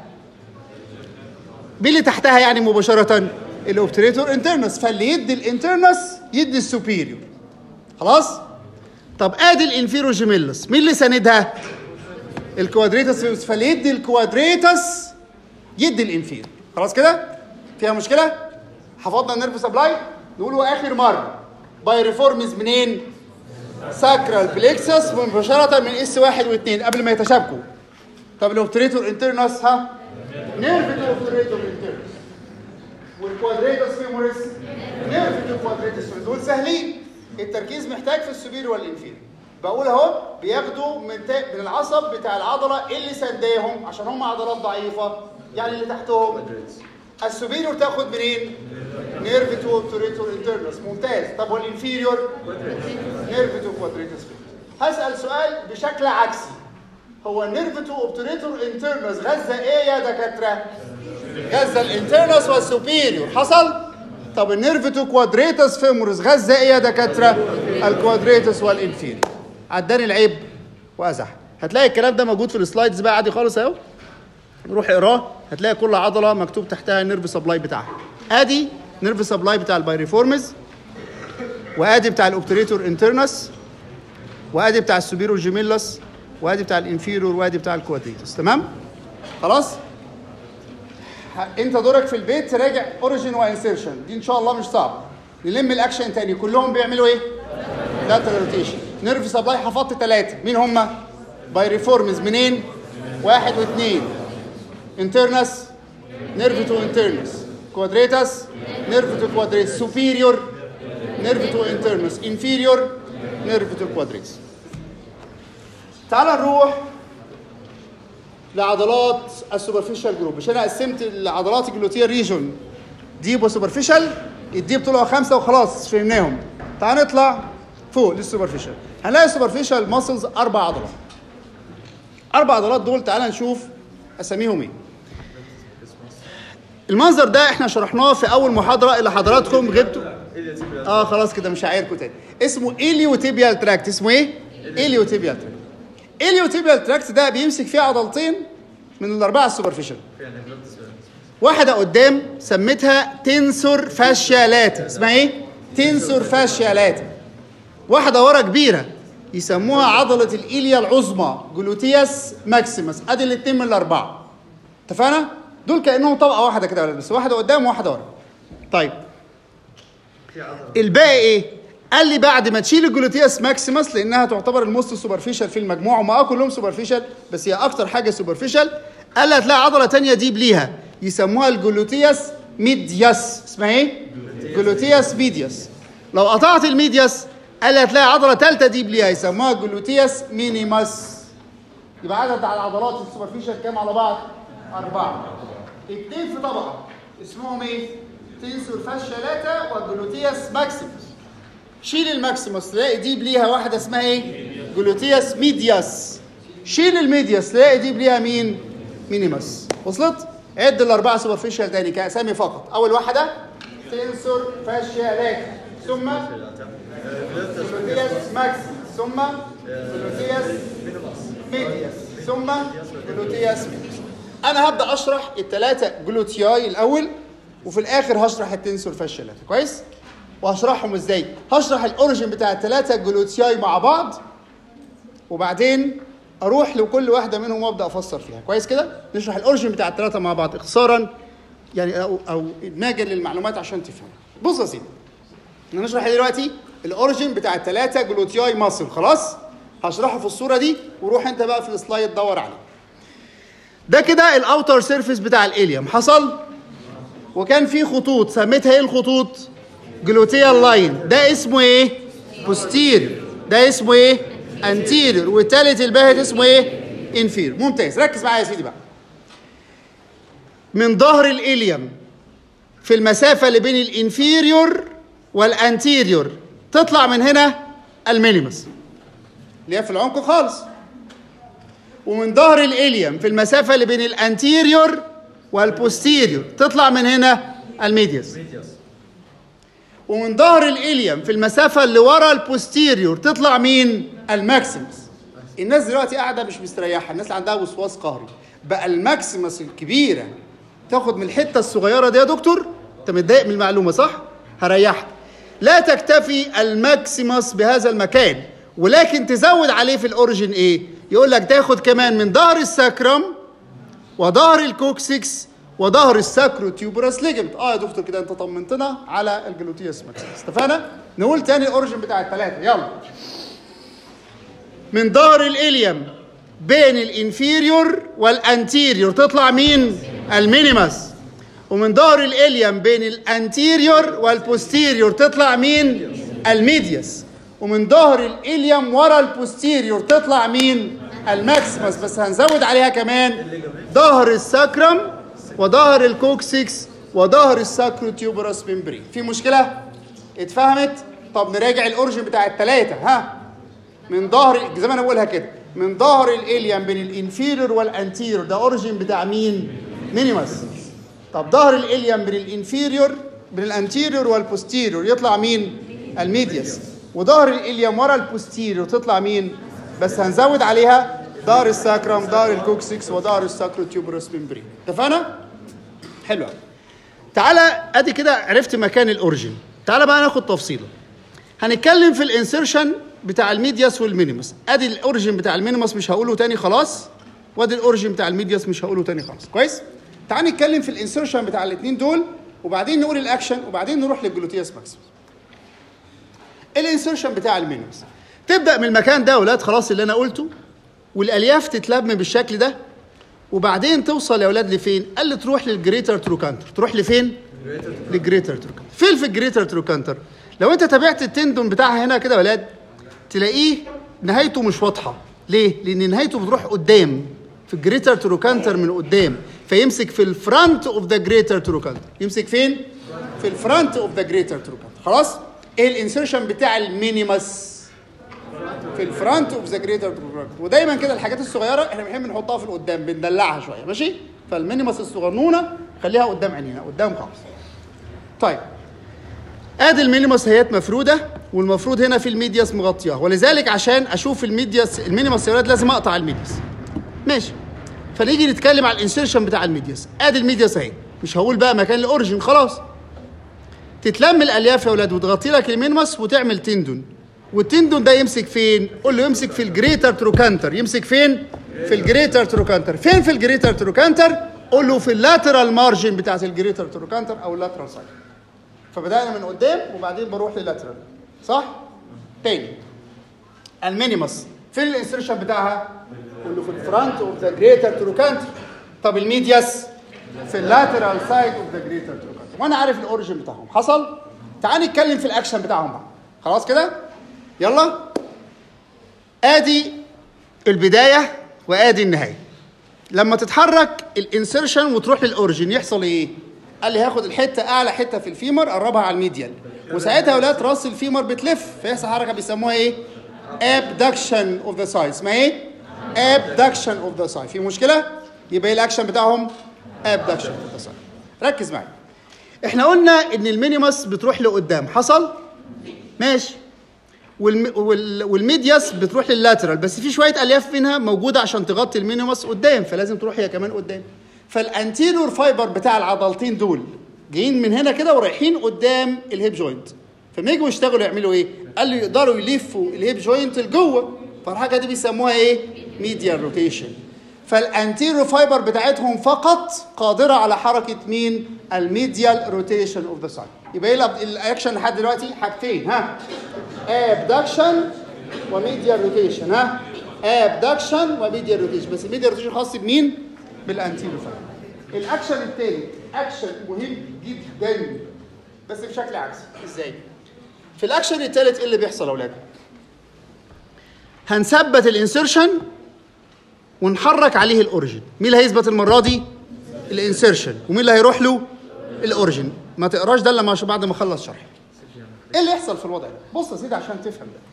مين اللي تحتها يعني مباشره الاوبتريتور انترنس فاللي يدي الانترنس يدي السوبيريور خلاص طب ادي الانفيرو جيميلاس مين اللي ساندها الكوادريتس فاللي يدي الكوادريتس يدي الانفيرو خلاص كده فيها مشكله حفظنا النيرف سبلاي نقوله اخر مره بايريفورمز منين ساكرال بليكسس مباشره من اس واحد واثنين قبل ما يتشابكوا طب الاوبتريتور انترنس ها نيرف الاوبتريتور انترنس والكوادريتس فيموريس نيرف الكوادريتس فيموريس دول سهلين التركيز محتاج في السوبيريور والانفيريور بقول اهو بياخدوا من تا... من العصب بتاع العضله اللي سنداهم عشان هم عضلات ضعيفه يعني اللي تحتهم السوبيريور تاخد منين؟ نيرف تو اوبتوريتور انترنس ممتاز طب والانفيريور؟ نيرف تو كوادريتس هسال سؤال بشكل عكسي هو النيرف تو اوبتوريتور انترنس غزه ايه يا دكاتره غزه الانترنس والسوبيريور حصل طب النيرف تو كوادريتس فيمورس غزه ايه يا دكاتره الكوادريتس والانفيريور عداني العيب وازح هتلاقي الكلام ده موجود في السلايدز بقى عادي خالص اهو روح اقراه هتلاقي كل عضله مكتوب تحتها النيرف سبلاي بتاعها ادي نيرف سبلاي بتاع البايريفورمز وادي بتاع الاوبتريتور انترنس وادي بتاع السوبيرور جيميلس وادي بتاع الانفيرور وادي بتاع الكوادريتس تمام خلاص ه- انت دورك في البيت تراجع اوريجين وانسيرشن دي ان شاء الله مش صعب نلم الاكشن تاني كلهم بيعملوا ايه لاترال روتيشن نيرف سبلاي حفظت ثلاثه مين هم بايريفورمز منين واحد واثنين انترنس نيرف تو انترنس كوادريتس نيرف تو كوادريتس سوبيريور نيرف تو انترنس انفيريور نيرف تو كوادريتس تعال نروح لعضلات السوبرفيشال جروب مش انا قسمت العضلات الجلوتيال ريجون ديب وسوبرفيشال الديب طلعوا خمسه وخلاص فهمناهم تعال نطلع فوق للسوبرفيشال هنلاقي السوبرفيشال ماسلز اربع عضلات اربع عضلات دول تعال نشوف اساميهم ايه المنظر ده احنا شرحناه في اول محاضره اللي حضراتكم غبتوا اه خلاص كده مش هعيركم تاني اسمه اليوتيبيال تراكت اسمه ايه اليوتيبيال تراكت اليوتيبيال تراكت ده بيمسك فيه عضلتين من الاربعه السوبرفيشال واحده قدام سميتها تنسور فاشيالاتا اسمها ايه تنسور فاشيالاتا واحده ورا كبيره يسموها عضله الإيليا العظمى جلوتياس ماكسيمس ادي الاثنين من الاربعه اتفقنا دول كانهم طبقه واحده كده ولا بس واحده قدام وواحده ورا طيب الباقي ايه قال لي بعد ما تشيل الجلوتياس ماكسيمس لانها تعتبر الموست سوبرفيشال في المجموعه وما كلهم سوبرفيشال بس هي اكتر حاجه سوبرفيشال قال لي هتلاقي عضله تانية ديب ليها يسموها الجلوتياس ميدياس اسمها ايه جلوتياس ميدياس لو قطعت الميدياس قال لي هتلاقي عضله ثالثه ديب ليها يسموها جلوتياس مينيماس يبقى عدد على العضلات السوبرفيشال كام على بعض اربعه اثنين في طبقه اسمهم ايه تنسور فاشيالاتا والجلوتياس ماكسيموس شيل الماكسيموس تلاقي ديب ليها واحده اسمها ايه جلوتياس ميدياس شيل الميدياس تلاقي ديب ليها مين مينيماس وصلت عد الاربعه سوبرفيشال تاني كاسامي فقط اول واحده تنسور فاشيالاتا ثم جلوتياس ماكسيموس ثم جلوتياس ميدياس ثم جلوتياس ميدياس انا هبدا اشرح الثلاثه جلوتياي الاول وفي الاخر هشرح التنسور فاشلات كويس وهشرحهم ازاي هشرح الاوريجن بتاع الثلاثه جلوتياي مع بعض وبعدين اروح لكل واحده منهم وابدا افسر فيها كويس كده نشرح الاوريجن بتاع الثلاثه مع بعض اختصارا يعني او او ادماجا للمعلومات عشان تفهم بص يا سيدي احنا نشرح دلوقتي الاوريجن بتاع الثلاثه جلوتياي ماسل خلاص هشرحه في الصوره دي وروح انت بقى في السلايد دور عليه ده كده الاوتر سيرفيس بتاع الاليوم حصل وكان في خطوط سميتها ايه الخطوط جلوتيال لاين ده اسمه ايه بوستير ده اسمه ايه انتيريور والتالت الباهت اسمه ايه انفير ممتاز ركز معايا يا سيدي بقى من ظهر الاليوم في المسافه اللي بين الانفيريور والانتيريور تطلع من هنا المينيمس اللي هي في العمق خالص ومن ظهر الاليوم في المسافه اللي بين الانتيريور والبوستيريور تطلع من هنا الميدياس ومن ظهر الاليوم في المسافه اللي ورا البوستيريور تطلع مين الماكسيمس الناس دلوقتي قاعده مش مستريحه الناس عندها وسواس قهري بقى الماكسيمس الكبيره تاخد من الحته الصغيره دي يا دكتور انت متضايق من المعلومه صح هريحك لا تكتفي الماكسيمس بهذا المكان ولكن تزود عليه في الاوريجين ايه يقول لك تاخد كمان من ظهر الساكرم وظهر الكوكسكس وظهر الساكرو تيوبرس ليجمنت اه يا دكتور كده انت طمنتنا على الجلوتيوس ماكسيمس اتفقنا نقول تاني الاوريجين بتاع الثلاثه يلا من ظهر الاليوم بين الانفيريور والانتيريور تطلع مين المينيمس ومن ظهر الاليوم بين الانتيريور والبوستيريور تطلع مين الميديوس ومن ظهر الاليوم ورا البوستيريور تطلع مين الماكسيمس بس هنزود عليها كمان ظهر الساكرم وظهر الكوكسكس وظهر الساكروتيوبرس ممبرين في مشكله اتفهمت طب نراجع الاورجن بتاع الثلاثه ها من ظهر زي ما انا بقولها كده من ظهر الاليم بين الانفيريور والانتيريور ده اوريجين بتاع مين مينيمس طب ظهر الاليم بين الانفيريور بين الانتيريور والبوستيريور يطلع مين الميدياس وظهر الاليم ورا البوستيريور تطلع مين بس هنزود عليها ظهر الساكرم ظهر الكوكسكس وظهر الساكروتيوبروس ممبرين اتفقنا حلو قوي تعالى ادي كده عرفت مكان الاوريجين تعالى بقى ناخد تفصيله هنتكلم في الانسيرشن بتاع الميدياس والمينيمس ادي الاوريجين بتاع المينيمس مش هقوله تاني خلاص وادي الاوريجين بتاع الميدياس مش هقوله تاني خلاص كويس تعال نتكلم في الانسيرشن بتاع الاثنين دول وبعدين نقول الاكشن وبعدين نروح للجلوتياس ماكسيمس الانسيرشن بتاع المينيمس تبدا من المكان ده يا اولاد خلاص اللي انا قلته والالياف تتلم بالشكل ده وبعدين توصل يا اولاد لفين قال لي تروح للجريتر تروكانتر تروح لفين للجريتر تروكانتر فين في الجريتر تروكانتر لو انت تابعت التندون بتاعها هنا كده يا ولاد تلاقيه نهايته مش واضحه ليه لان نهايته بتروح قدام في الجريتر تروكانتر من قدام فيمسك في الفرونت اوف ذا جريتر تروكانتر يمسك فين في الفرونت اوف ذا جريتر تروكانتر خلاص ايه الانسيرشن بتاع المينيمس في الفرونت اوف ذا جريتر تروكانتر ودايما كده الحاجات الصغيره احنا بنحب نحطها في القدام بندلعها شويه ماشي فالمينيمس الصغنونه خليها قدام عينينا قدام خالص طيب ادي المينيمس هيات مفروده والمفروض هنا في الميدياس مغطياه ولذلك عشان اشوف الميدياس المينيمس يا ولاد لازم اقطع الميدياس ماشي فنيجي نتكلم على الانسيرشن بتاع الميدياس ادي الميدياس اهي مش هقول بقى مكان الاوريجين خلاص تتلم الالياف يا ولاد وتغطي لك المينيمس وتعمل تندون والتندون ده يمسك فين قول له يمسك في الجريتر تروكانتر يمسك فين في الجريتر تروكانتر فين في الجريتر تروكانتر قول له في اللاترال مارجن بتاعت الجريتر تروكانتر او اللاترال سايد فبدانا من قدام وبعدين بروح للاترال صح تاني المينيمس فين الانسرشن بتاعها كله في الفرونت اوف ذا جريتر تروكانتر طب الميدياس في اللاترال سايد اوف ذا جريتر تروكانتر وانا عارف الاوريجن بتاعهم حصل تعال نتكلم في الاكشن بتاعهم بقى خلاص كده يلا ادي البدايه وادي النهايه لما تتحرك الانسرشن وتروح للاوريجن يحصل ايه قال لي هاخد الحته اعلى حته في الفيمر قربها على الميديال وساعتها يا اولاد راس الفيمر بتلف فيحصل حركه بيسموها ايه abduction اوف ذا سايد اسمها ايه abduction اوف ذا سايد في مشكله يبقى ايه الاكشن بتاعهم abduction اوف ذا سايد ركز معايا احنا قلنا ان المينيمس بتروح لقدام حصل ماشي والم... وال... والميدياس بتروح لللاترال بس في شويه الياف منها موجوده عشان تغطي المينيمس قدام فلازم تروح هي كمان قدام فالانتيريور فايبر بتاع العضلتين دول جايين من هنا كده ورايحين قدام الهيب جوينت فما يجوا يشتغلوا يعملوا ايه؟ قال لي يقدروا يلفوا الهيب جوينت لجوه فالحاجه دي بيسموها ايه؟ ميديال روتيشن فالانتيريور فايبر بتاعتهم فقط قادره على حركه مين؟ الميديال روتيشن اوف ذا سايد يبقى ايه الاكشن لحد دلوقتي؟ حاجتين ها ابدكشن وميديال روتيشن ها ابدكشن وميديال روتيشن بس الميديال روتيشن خاص بمين؟ بالانتيريور فايبر الاكشن الثاني اكشن مهم جدا بس بشكل عكسي ازاي؟ في الاكشن الثالث ايه اللي بيحصل يا اولاد؟ هنثبت الانسرشن ونحرك عليه الاوريجن مين اللي هيثبت المره دي؟ الانسرشن ومين اللي هيروح له؟ الاوريجن ما تقراش ده الا بعد ما اخلص شرح ايه اللي يحصل في الوضع ده؟ بص يا سيدي عشان تفهم ده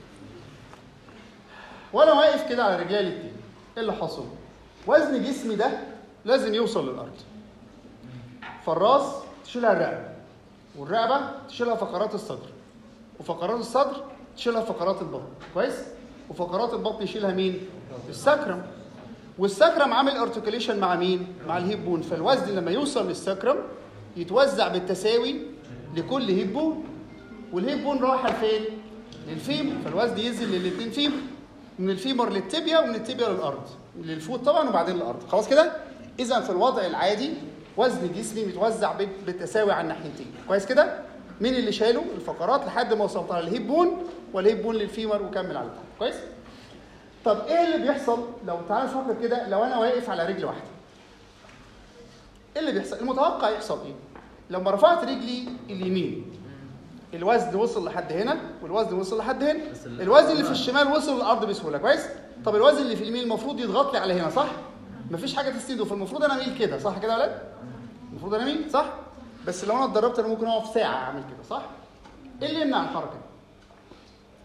وانا واقف كده على رجلي الاثنين ايه اللي حصل؟ وزن جسمي ده لازم يوصل للارض فالراس تشيلها الرقبه والرقبه تشيلها فقرات الصدر وفقرات الصدر تشيلها فقرات البطن كويس وفقرات البطن يشيلها مين السكرم والسكرم عامل ارتكوليشن مع مين مع الهيب بون فالوزن لما يوصل للسكرم يتوزع بالتساوي لكل هيب بون والهيب بون رايحه لفين للفيمر فالوزن ينزل للاثنين فيمر من الفيمر للتibia ومن التibia للارض للفوت طبعا وبعدين للارض خلاص كده اذا في الوضع العادي وزن جسمي متوزع بالتساوي على الناحيتين كويس كده مين اللي شاله الفقرات لحد ما وصلت على الهيب بون والهيب بون للفيمر وكمل على تحت كويس طب ايه اللي بيحصل لو تعالوا نفكر كده لو انا واقف على رجل واحده ايه اللي بيحصل المتوقع يحصل ايه لما رفعت رجلي اليمين الوزن وصل لحد هنا والوزن وصل لحد هنا الوزن اللي في الشمال وصل للارض بسهوله كويس طب الوزن اللي في اليمين المفروض يضغط لي على هنا صح مفيش حاجه تسنده فالمفروض انا اميل كده صح كده يا ولاد المفروض انا اميل صح بس لو انا اتدربت انا ممكن اقف ساعه اعمل كده صح ايه اللي يمنع الحركه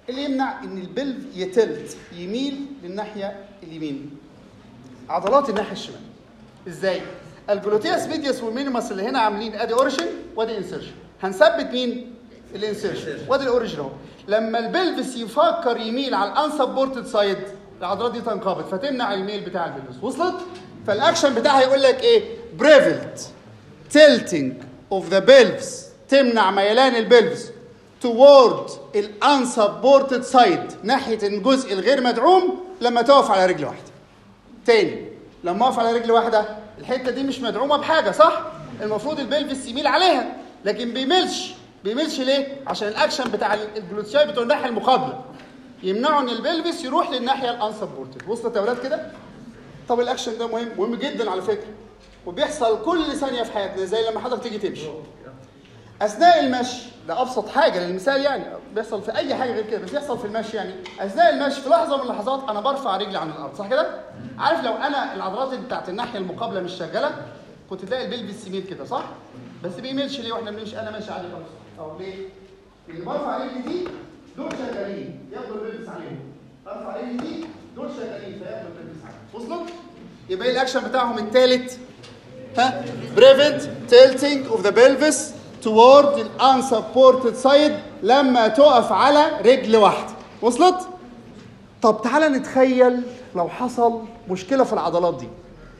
اللي يمنع ان البلف يتلت يميل للناحيه اليمين عضلات الناحيه الشمال ازاي الجلوتياس ميدياس والمينيماس اللي هنا عاملين ادي اوريجن وادي انسيرشن هنثبت مين الانسيرشن وادي الاوريجن اهو لما البلفس يفكر يميل على الانسبورتد سايد العضلات دي تنقبض فتمنع الميل بتاع البلفس وصلت فالاكشن بتاعها يقول لك ايه بريفلت tilting of the pelvis تمنع ميلان البلفس toward الانسبورتد سايد ناحيه الجزء الغير مدعوم لما تقف على رجل واحده تاني لما اقف على رجل واحده الحته دي مش مدعومه بحاجه صح المفروض البلفس يميل عليها لكن بيميلش بيميلش ليه عشان الاكشن بتاع الجلوتياي بتوع الناحيه المقابله يمنعوا ان البلفس يروح للناحيه الانسبورتد وصلت يا اولاد كده طب الاكشن ده مهم مهم جدا على فكره وبيحصل كل ثانيه في حياتنا زي لما حضرتك تيجي تمشي اثناء المشي ده ابسط حاجه للمثال يعني بيحصل في اي حاجه غير كده بس بيحصل في المشي يعني اثناء المشي في لحظه من اللحظات انا برفع رجلي عن الارض صح كده عارف لو انا العضلات بتاعت الناحيه المقابله مش شغاله كنت تلاقي البلبس يميل كده صح بس بيميلش ليه واحنا بنمشي انا ماشي عادي خالص او ليه اللي برفع رجلي دي دول شغالين ياخدوا البلبس عليهم برفع رجلي دي دول شغالين فياخدوا البلبس عليهم وصلت يبقى ايه الاكشن بتاعهم الثالث ها prevent tilting of the pelvis toward the unsupported side لما تقف على رجل واحده وصلت طب تعالى نتخيل لو حصل مشكله في العضلات دي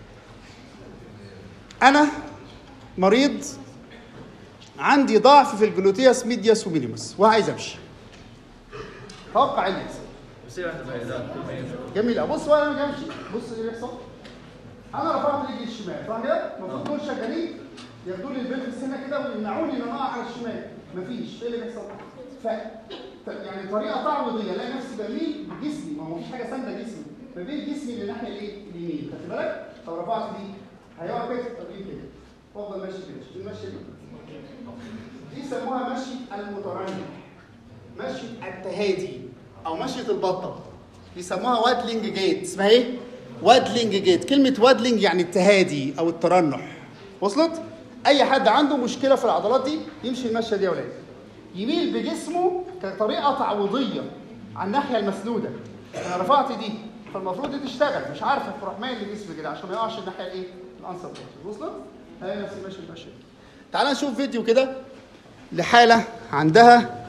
انا مريض عندي ضعف في الجلوتياس ميدياس ومينيمس وعايز امشي توقع ايه اللي يحصل بصير واحد بقى جميل أوي. بص وانا باجي امشي بص ايه اللي بيحصل انا رفعت رجلي الشمال صح كده المفروض دول شغالين ياخدوا لي البيت في السنه كده ويمنعوني ان انا اقع على الشمال مفيش ايه اللي بيحصل ف ف- يعني طريقه تعويضيه الاقي نفسي بميل بجسمي ما هو مفيش حاجه سانده جسمي بميل جسمي للناحيه الايه اليمين خدت بالك طب رفعت دي هيقع كده طب ايه كده افضل ماشي كده شوف المشي دي دي يسموها مشي المترنح مشي التهادي او مشية البطة بيسموها وادلينج جيت اسمها ايه؟ وادلينج جيت كلمة وادلينج يعني التهادي او الترنح وصلت؟ اي حد عنده مشكلة في العضلات دي يمشي المشية دي يا ولاد يميل بجسمه كطريقة تعويضية على الناحية المسنودة انا رفعت دي فالمفروض دي تشتغل مش عارفة تروح مايل لجسمي كده عشان ما يقعش الناحية الايه؟ الانسب وصلت؟ هي نفس المشي المشية دي. تعال نشوف فيديو كده لحالة عندها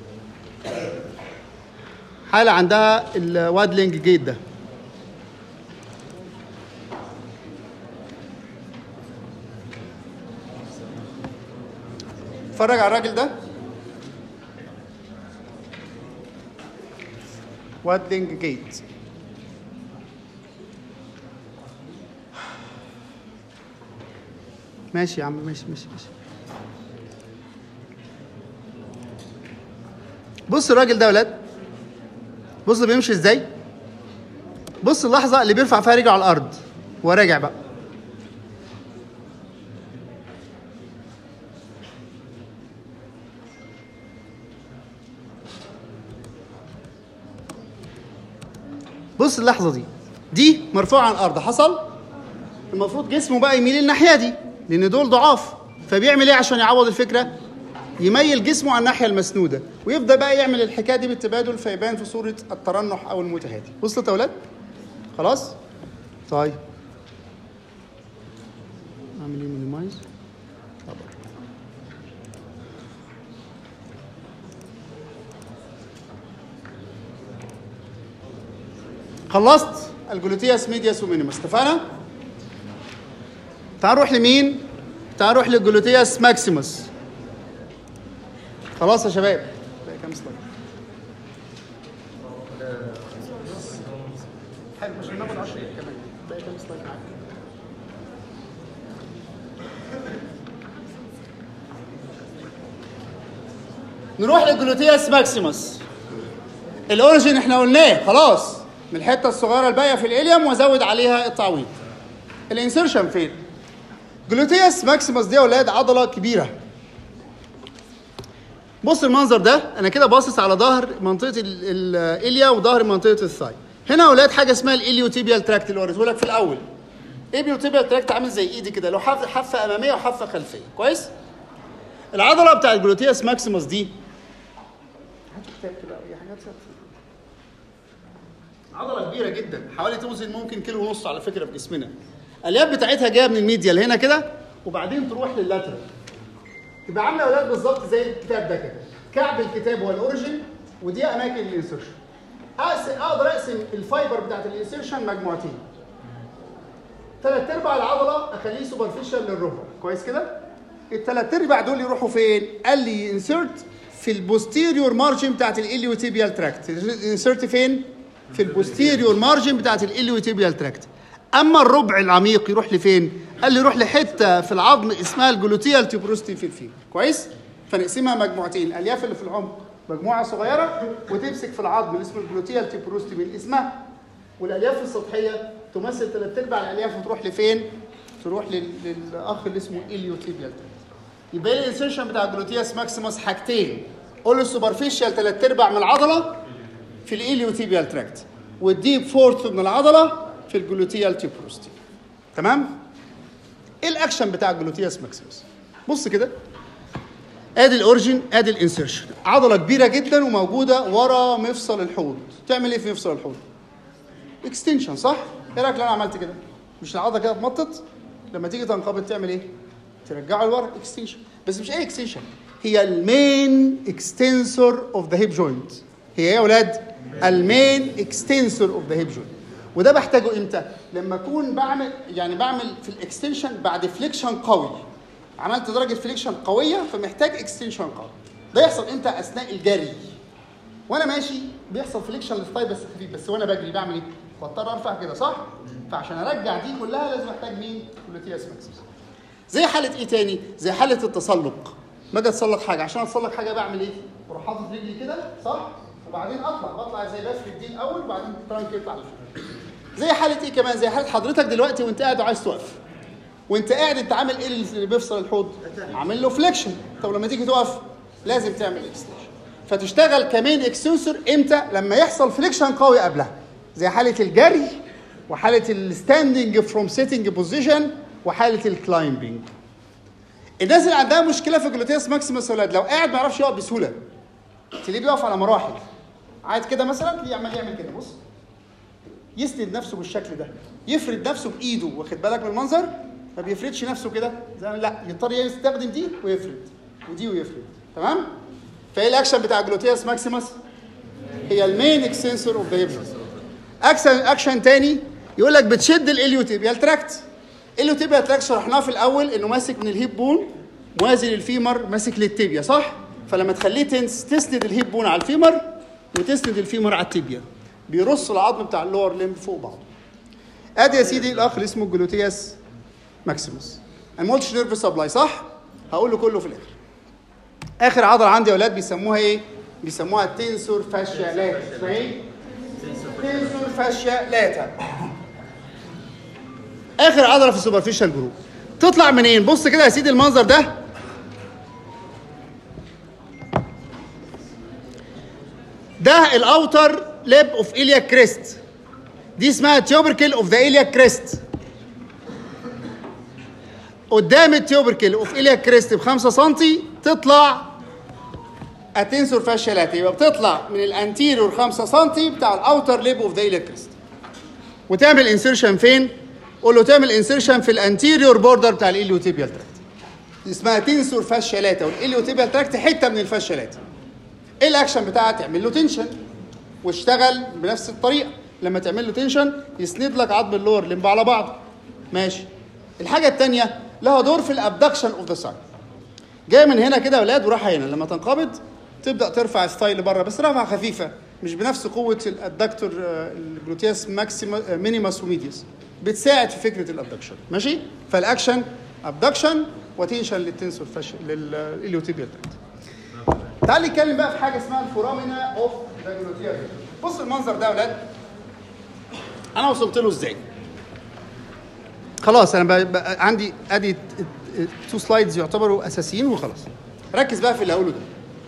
حالة عندها الوادلينج جيت ده اتفرج على الراجل ده وادلينج جيت ماشي يا عم ماشي ماشي ماشي بص الراجل ده يا ولاد بص بيمشي ازاي بص اللحظة اللي بيرفع فيها رجله على الأرض وراجع بقى بص اللحظة دي دي مرفوعة عن الأرض حصل المفروض جسمه بقى يميل الناحية دي لأن دول ضعاف فبيعمل إيه عشان يعوض الفكرة؟ يميل جسمه على الناحيه المسنوده ويبدا بقى يعمل الحكايه دي بالتبادل فيبان في صوره الترنح او المتهادي وصلت يا اولاد خلاص طيب اعمل ايه مينيمايز خلصت الجلوتياس ميدياس ومينيمس اتفقنا تعال نروح لمين تعال نروح للجلوتياس ماكسيموس خلاص يا شباب باقي كام سلايد حلو مش هناخد 10 دقايق كمان باقي كام سلايد معاك نروح للجلوتياس ماكسيموس الاوريجين احنا قلناه خلاص من الحته الصغيره الباقيه في الاليوم وازود عليها التعويض الانسرشن فين جلوتياس ماكسيموس دي يا اولاد عضله كبيره بص المنظر ده انا كده باصص على ظهر منطقه ال- الاليا وظهر منطقه الثاي هنا يا اولاد حاجه اسمها الاليوتيبيال تراكت اللي وريته لك في الاول الاليوتيبيال تراكت عامل زي ايدي كده له حف- حافه اماميه وحافه خلفيه كويس العضله بتاع الجلوتياس ماكسيموس دي هات كتاب كده أو اي حاجه عضله كبيره جدا حوالي توزن ممكن كيلو ونص على فكره في جسمنا الالياف بتاعتها جايه من الميديال هنا كده وبعدين تروح لللاترال تبقى عامله يا اولاد بالظبط زي الكتاب ده كده كعب الكتاب هو الاوريجن ودي اماكن الانسرشن اقدر اقسم الفايبر بتاعت الانسرشن مجموعتين ثلاث ارباع العضله اخليه سوبرفيشال للربع كويس كده الثلاث ارباع دول يروحوا فين قال لي انسرت في البوستيريور مارجن بتاعت الاليوتيبيال تراكت انسرت فين في البوستيريور مارجن بتاعت الاليوتيبيال تراكت اما الربع العميق يروح لفين قال لي يروح لحته في العظم اسمها الجلوتيال تيبروستي في الفيمر كويس فنقسمها مجموعتين الالياف اللي في العمق مجموعه صغيره وتمسك في العظم اللي اسمه الجلوتيال تيبروستي من اسمها والالياف السطحيه تمثل ثلاث ارباع الالياف وتروح لفين تروح لل- للاخ اللي اسمه اليوتيبيال يبقى لي الانسيرشن بتاع الجلوتياس ماكسيموس حاجتين قول له السوبرفيشال ثلاث ارباع من العضله في الاليوتيبيال تراكت والديب فورث من العضله في الجلوتيال تيبروستي تمام ايه الاكشن بتاع الجلوتياس ماكسيموس بص كده ادي الاوريجن ادي الانسيرشن عضله كبيره جدا وموجوده ورا مفصل الحوض تعمل ايه في مفصل الحوض اكستنشن صح ايه رايك لو انا عملت كده مش العضله كده اتمطت لما تيجي تنقبض تعمل ايه ترجعه لورا اكستنشن بس مش اي اكستنشن هي المين اكستنسور اوف ذا هيب جوينت هي ايه يا اولاد المين اكستنسور اوف ذا هيب جوينت وده بحتاجه امتى لما اكون بعمل يعني بعمل في الاكستنشن بعد فليكشن قوي عملت درجه فليكشن قويه فمحتاج اكستنشن قوي ده يحصل امتى اثناء الجري وانا ماشي بيحصل فليكشن للثاي بس خفيف بس وانا بجري بعمل ايه؟ بضطر ارفع كده صح؟ فعشان ارجع دي كلها لازم احتاج مين؟ كلوتياس ماكسيمس. زي حاله ايه تاني؟ زي حاله التسلق. ما اجي اتسلق حاجه عشان اتسلق حاجه بعمل ايه؟ بروح حاطط رجلي كده صح؟ وبعدين اطلع بطلع زي بفرد دي الاول وبعدين الترانك يطلع لفوق. زي حاله ايه كمان؟ زي حاله حضرتك دلوقتي وانت قاعد وعايز توقف. وانت قاعد انت عامل ايه اللي بيفصل الحوض؟ عامل له فليكشن. طب لما تيجي تقف لازم تعمل اكستنشن. فتشتغل كمين اكسنسور امتى؟ لما يحصل فليكشن قوي قبلها زي حاله الجري وحاله الستاندنج فروم سيتنج بوزيشن وحاله الكلايمبنج. الناس اللي عندها مشكله في جلوتياس ماكسيمس ولاد لو قاعد ما يعرفش يقف بسهوله تلاقيه بيقف على مراحل قاعد كده مثلا تلاقيه عمال يعمل كده بص يسند نفسه بالشكل ده يفرد نفسه بايده واخد بالك من المنظر ما بيفردش نفسه كده زي ما- لا يضطر يستخدم دي ويفرد ودي ويفرد تمام فايه الاكشن بتاع جلوتياس ماكسيمس هي المين اكسنسور اوف ذا اكشن اكشن تاني يقول لك بتشد الاليوتيبيال تراكت الاليوتيبيال تراكت شرحناه في الاول انه ماسك من الهيب بون موازي للفيمر ماسك للتيبيا صح فلما تخليه تنس تسند الهيب بون على الفيمر وتسند الفيمر على التيبيا بيرص العظم بتاع اللور ليمب فوق بعضه ادي يا سيدي الاخ اللي اسمه الجلوتياس ماكسيموس انا ما قلتش نيرف سبلاي صح هقول له كله في الاخر اخر عضله عندي يا اولاد بيسموها ايه بيسموها التنسور فاشيا لاتا اسمها ايه تنسور فاشيا لاتا اخر عضله في السوبرفيشال جروب تطلع منين بص كده يا سيدي المنظر ده ده الاوتر ليب اوف إيليا كريست دي اسمها تيوبركل اوف ذا إيليا كريست قدام التيوبركل اوف إيليا كريست ب 5 سم تطلع اتنسور فاشيالات يبقى بتطلع من الانتيريور 5 سم بتاع الاوتر ليب اوف ذا إيليا كريست وتعمل انسيرشن فين؟ قول له تعمل انسيرشن في الانتيريور بوردر بتاع الاليوتيبيال تراكت اسمها تنسور فاشيالاتا والاليوتيبيال تراكت حته من الفاشيالاتا ايه الاكشن بتاعها تعمل له تنشن واشتغل بنفس الطريقه لما تعمل له تنشن يسند لك عظم اللور لمب على بعض ماشي الحاجه الثانيه لها دور في الابدكشن اوف ذا سايد جاي من هنا كده يا اولاد وراح هنا لما تنقبض تبدا ترفع الستايل بره بس رفعه خفيفه مش بنفس قوه الادكتور آه، الجلوتياس ماكسيما آه، مينيماس وميديوس بتساعد في فكره الابدكشن ماشي فالاكشن ابدكشن وتنشن للتنسور فش للاليوتيبيال تراكت تعال نتكلم بقى في حاجه اسمها الفورامينا اوف ذا جلوتيال بص المنظر ده يا اولاد انا وصلت له ازاي خلاص انا بقى بقى عندي ادي تو سلايدز يعتبروا اساسيين وخلاص ركز بقى في اللي هقوله ده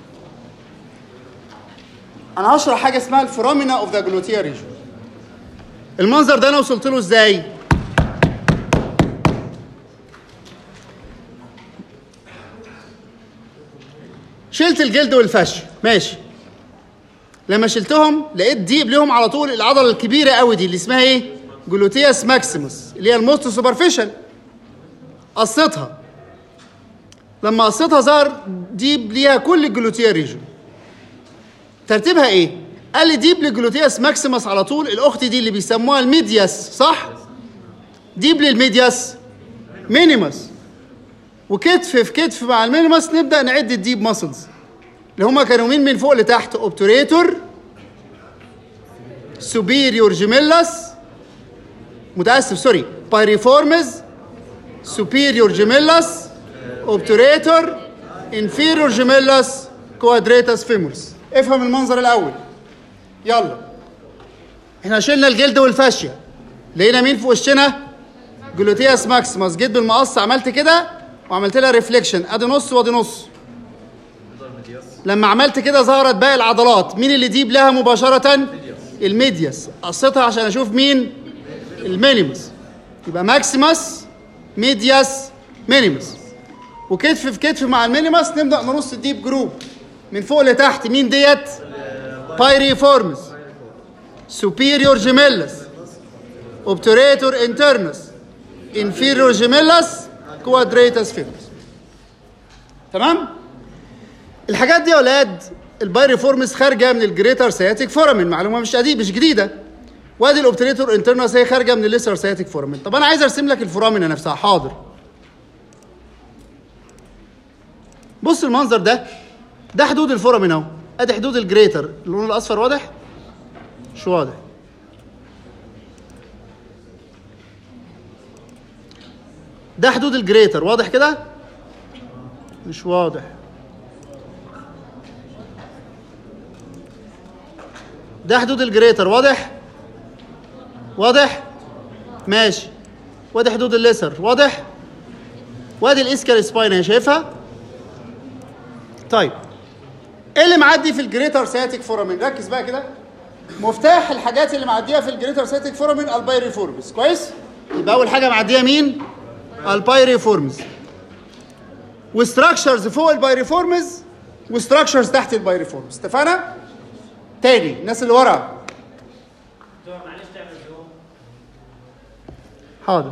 انا هشرح حاجه اسمها الفورامينا اوف ذا جلوتيال ريجن المنظر ده انا وصلت له ازاي شلت الجلد والفش ماشي لما شلتهم لقيت ديب ليهم على طول العضله الكبيره قوي دي اللي اسمها ايه جلوتياس ماكسيموس اللي هي الموست سوبرفيشال قصيتها لما قصيتها ظهر ديب ليها كل الجلوتيا ريجون ترتيبها ايه قال لي ديب للجلوتياس ماكسيموس على طول الاخت دي اللي بيسموها الميدياس صح ديب للميدياس مينيمس وكتف في كتف مع المينيمس نبدا نعد الديب ماسلز اللي هما كانوا مين من فوق لتحت اوبتوريتور سوبيريور جيميلاس متاسف سوري بايريفورمز سوبيريور جيميلاس اوبتوريتور انفيريور جيميلاس كوادريتاس فيمورس افهم المنظر الاول يلا احنا شلنا الجلد والفاشيه لقينا مين في وشنا جلوتياس ماكسيموس جيت بالمقص عملت كده وعملت لها ريفليكشن ادي نص وادي نص لما عملت كده ظهرت باقي العضلات مين اللي ديب لها مباشرة الميدياس قصيتها عشان اشوف مين المينيمس يبقى ماكسيمس ميدياس مينيمس وكتف في كتف مع المينيمس نبدا نرص الديب جروب من فوق لتحت مين ديت بايريفورمس سوبيريور جيميلس اوبتوريتور انترنس انفيريور جيميلس كوادريتاس فيبرس تمام الحاجات دي يا اولاد البايريفورمس خارجه من الجريتر سياتيك فورامين معلومه مش قديم مش جديده وادي الاوبتريتور انترنس هي خارجه من الليسر سياتيك فورامين طب انا عايز ارسم لك الفورامين نفسها حاضر بص المنظر ده ده حدود الفورامين اهو ادي حدود الجريتر اللون الاصفر واضح مش واضح ده حدود الجريتر واضح كده مش واضح ده حدود الجريتر واضح واضح ماشي وادي حدود الليسر واضح وادي الاسكال سباين شايفها طيب ايه اللي معدي في الجريتر سياتيك فورامين ركز بقى كده مفتاح الحاجات اللي معديه في الجريتر سياتيك فورامين البايريفورمز كويس يبقى اول حاجه معديه مين البايريفورمز وستراكشرز فوق البايريفورمز وستراكشرز تحت البايريفورمز اتفقنا تاني الناس اللي ورا معلش تعمل زوم حاضر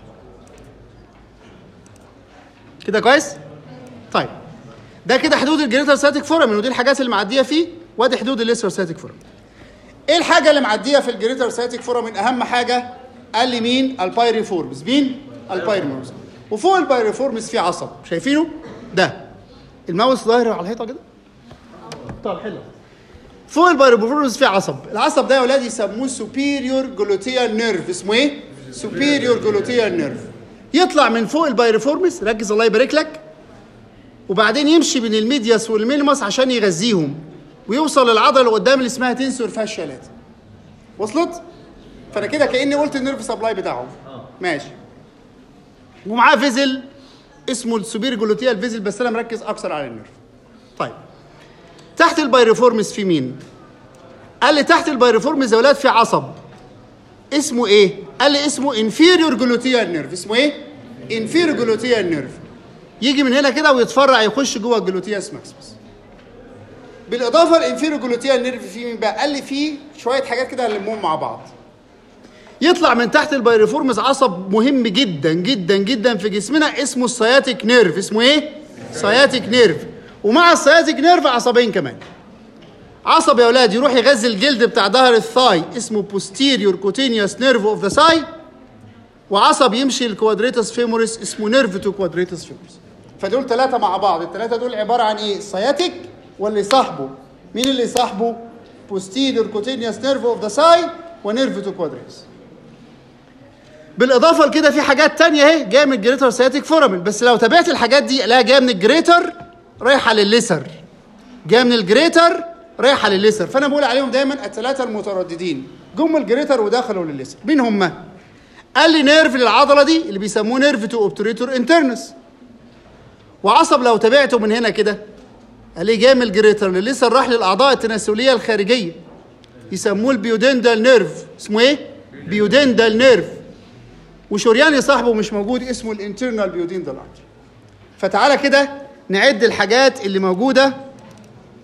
كده كويس طيب ده كده حدود الجريتر ساتيك فورامين ودي الحاجات اللي معديه فيه وادي حدود الليسر ساتيك فورامين ايه الحاجه اللي معديه في الجريتر ساتيك فورامين اهم حاجه قال لي مين البايريفورمز مين البايريفورمز وفوق البايريفورمز في عصب شايفينه ده الماوس ظاهر على الحيطه كده طب حلو فوق البايريفورمز في عصب العصب ده يا اولاد يسموه سوبيريور جلوتيال نيرف اسمه ايه سوبيريور جلوتيال نيرف يطلع من فوق البايريفورمز ركز الله يبارك لك وبعدين يمشي من الميدياس والمينيماس عشان يغذيهم ويوصل للعضله اللي قدام اللي اسمها تنسور فاشيالات وصلت فانا كده كاني قلت النيرف سبلاي بتاعهم ماشي ومعاه فيزل اسمه السوبير جلوتيال فيزل بس انا مركز اكثر على النيرف طيب تحت البايريفورمز في مين قال لي تحت البايريفورمز يا ولاد في عصب اسمه ايه قال لي اسمه انفيريور جلوتيال نيرف اسمه ايه انفيريور جلوتيال نيرف يجي من هنا كده ويتفرع يخش جوه الجلوتياس ماكسيمس بالاضافه الانفيريور جلوتيال نيرف في مين بقى قال لي فيه شويه حاجات كده هنلمهم مع بعض يطلع من تحت البايريفورمز عصب مهم جدا جدا جدا في جسمنا اسمه السياتيك نيرف اسمه ايه سياتيك نيرف ومع السياتيك نيرف عصبين كمان عصب يا اولاد يروح يغذي الجلد بتاع ظهر الثاي اسمه posterior cutaneous nerve of the thigh وعصب يمشي الكوادريتس فيموريس اسمه نيرف تو كوادريتس فيموريس فدول ثلاثة مع بعض الثلاثة دول عبارة عن ايه السياتيك واللي صاحبه مين اللي صاحبه posterior cutaneous nerve of the thigh ونيرف تو كوادريتس بالاضافه لكده في حاجات تانية اهي جايه من الجريتر سياتيك فورامين بس لو تابعت الحاجات دي لا جايه من الجريتر رايحه للليسر جايه من الجريتر رايحه للليسر فانا بقول عليهم دايما الثلاثه المترددين جم الجريتر ودخلوا للليسر مين هم قال لي نيرف للعضله دي اللي بيسموه نيرف تو اوبتوريتور انترنس وعصب لو تابعته من هنا كده قال لي جاي من الجريتر للليسر راح للاعضاء التناسليه الخارجيه يسموه البيودندال نيرف اسمه ايه بيودندال نيرف وشريان صاحبه مش موجود اسمه الانترنال بيودندال ارتري فتعالى كده نعد الحاجات اللي موجوده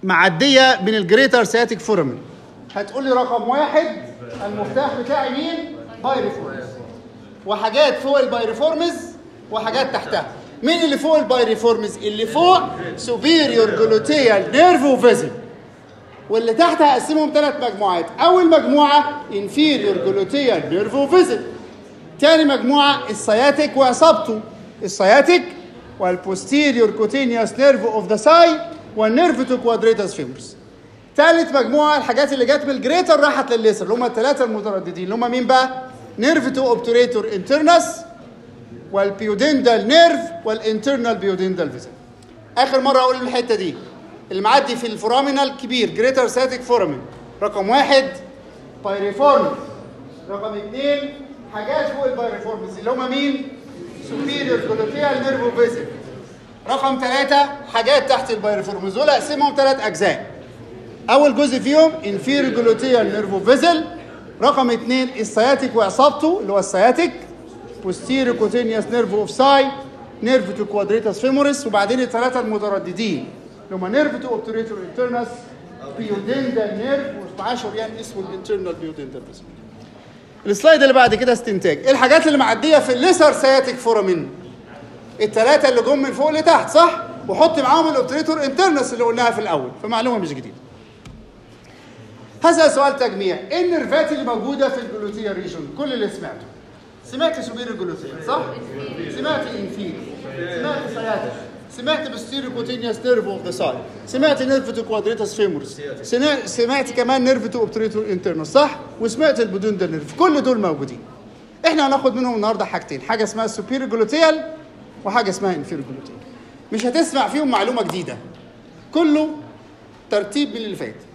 معديه من الجريتر سياتيك فورامين هتقول لي رقم واحد المفتاح بتاعي مين؟ بايريفورمز وحاجات فوق البايريفورمز وحاجات تحتها مين اللي فوق البايريفورمز؟ اللي فوق سوبيريور جلوتيال نيرف وفيزل واللي تحت هقسمهم ثلاث مجموعات اول مجموعه انفيريور جلوتيال نيرف وفيزل تاني مجموعه السياتيك وعصابته السياتيك والبوستيريور كوتينيوس نيرف اوف ذا ساي والنيرف تو كوادريتاس فيمورس ثالث مجموعه الحاجات اللي جت من الجريتر راحت للليسر اللي هم الثلاثه المترددين اللي هم مين بقى؟ نيرف تو اوبتوريتور انترنس والبيودندال نيرف والانترنال بيودندال فيزل اخر مره اقول الحته دي اللي معدي في الفورامينال كبير جريتر ساتيك فورامين رقم واحد بايريفورمز رقم اثنين حاجات فوق البايريفورمز اللي هم مين؟ سوبيريور جلوتيال نيرف فيزل رقم ثلاثة حاجات تحت البايريفورمز دول اقسمهم ثلاث اجزاء اول جزء فيهم انفيريور جلوتيال نيرف فيزل رقم اثنين السياتيك وعصابته اللي هو السياتيك posterior cutaneous nerve of ساي nerve to quadratus femoris وبعدين الثلاثه المترددين اللي هم nerve to obturator internus pudendal nerve ومعاه شريان اسمه الانترنال pudendal vessel. السلايد اللي بعد كده استنتاج ايه الحاجات اللي معديه في الليسر سياتيك فورامين الثلاثه اللي جم من فوق لتحت صح وحط معاهم الاوبتريتور انترنس اللي قلناها في الاول فمعلومه مش جديده هسأل سؤال تجميع ايه النرفات اللي موجوده في الجلوتيال ريجون كل اللي سمعته سمعت سوبير الجلوتيال صح سمعت انفير سمعت سياتيك سمعت بستيريو كوتينيوس نيرف اوف ذا سايد سمعت نيرف تو كوادريتاس فيمورس سمعت, سمعت كمان نيرف تو اوبتريتور انترنس صح وسمعت البودوندال نيرف كل دول موجودين احنا هناخد منهم النهارده حاجتين حاجه اسمها سوبير جلوتيال وحاجه اسمها انفير جلوتيال مش هتسمع فيهم معلومه جديده كله ترتيب من اللي فات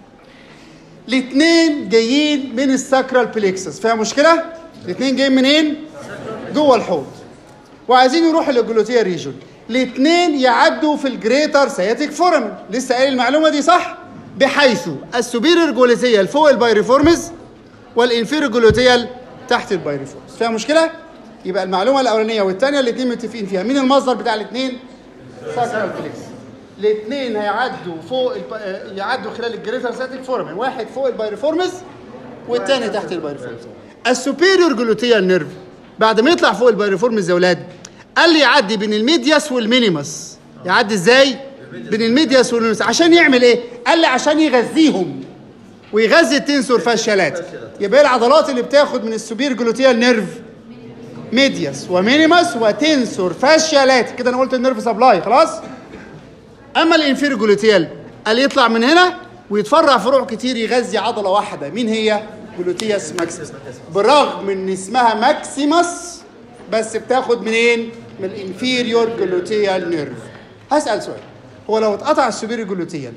الاثنين جايين من الساكرال بليكسس فيها مشكله الاثنين جايين منين جوه الحوض وعايزين يروحوا للجلوتيا ريجون الاثنين يعدوا في الجريتر سياتيك فورامين لسه قايل المعلومه دي صح بحيث السوبيريور جلوتيال فوق البايريفورمز والانفيريور جلوتيال تحت البايريفورمز فيها مشكله يبقى المعلومه الاولانيه والثانيه الاثنين متفقين فيها مين المصدر بتاع الاثنين ساكرال بليكسس الاثنين هيعدوا فوق الب... آه، يعدوا خلال الجريتر ساتيك فورمن واحد فوق البايرفورمز والثاني تحت البايرفورمز السوبيريور جلوتيال نيرف بعد ما يطلع فوق البايرفورمز يا اولاد قال لي يعدي بين الميدياس والمينيمس يعدي ازاي بين الميدياس والمينيمس عشان يعمل ايه قال لي عشان يغذيهم ويغذي التنسور فاشيالات يبقى إيه العضلات اللي بتاخد من السوبير جلوتيال نيرف ميدياس ومينيمس وتنسور فاشيالات كده انا قلت النيرف سبلاي خلاص اما الانفيريور جلوتيال قال يطلع من هنا ويتفرع فروع كتير يغذي عضله واحده مين هي جلوتياس ماكسيمس بالرغم من اسمها ماكسيمس بس بتاخد منين من الانفيريور جلوتيال نيرف هسال سؤال هو لو اتقطع السوبيريور جلوتيال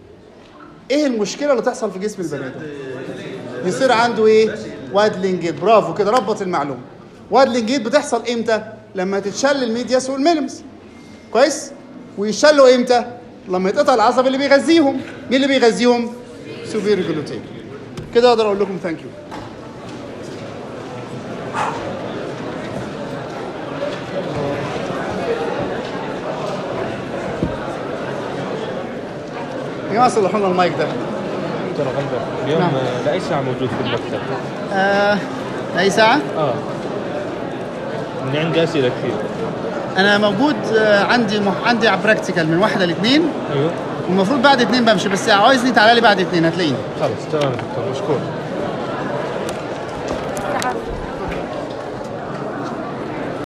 ايه المشكله اللي تحصل في جسم البني ادم يصير عنده ايه وادلنجيت برافو كده ربط المعلومه وادلنجيت بتحصل امتى لما تتشل الميدياس والمينيمس كويس ويشلوا امتى لما يتقطع العصب اللي بيغذيهم مين اللي بيغذيهم سوبير جلوتين كده اقدر اقول لكم ثانك يو يا جماعه صلحوا لنا المايك ده دكتور غلبة اليوم نعم. آه، لأي ساعة موجود في المكتب؟ آه اي ساعه اه من عندي أسئلة كثير انا موجود آه عندي مح... عندي براكتيكال من واحده لاثنين ايوه والمفروض بعد اثنين بمشي بس عايزني تعالى لي بعد اثنين هتلاقيني خلص تمام دكتور مشكور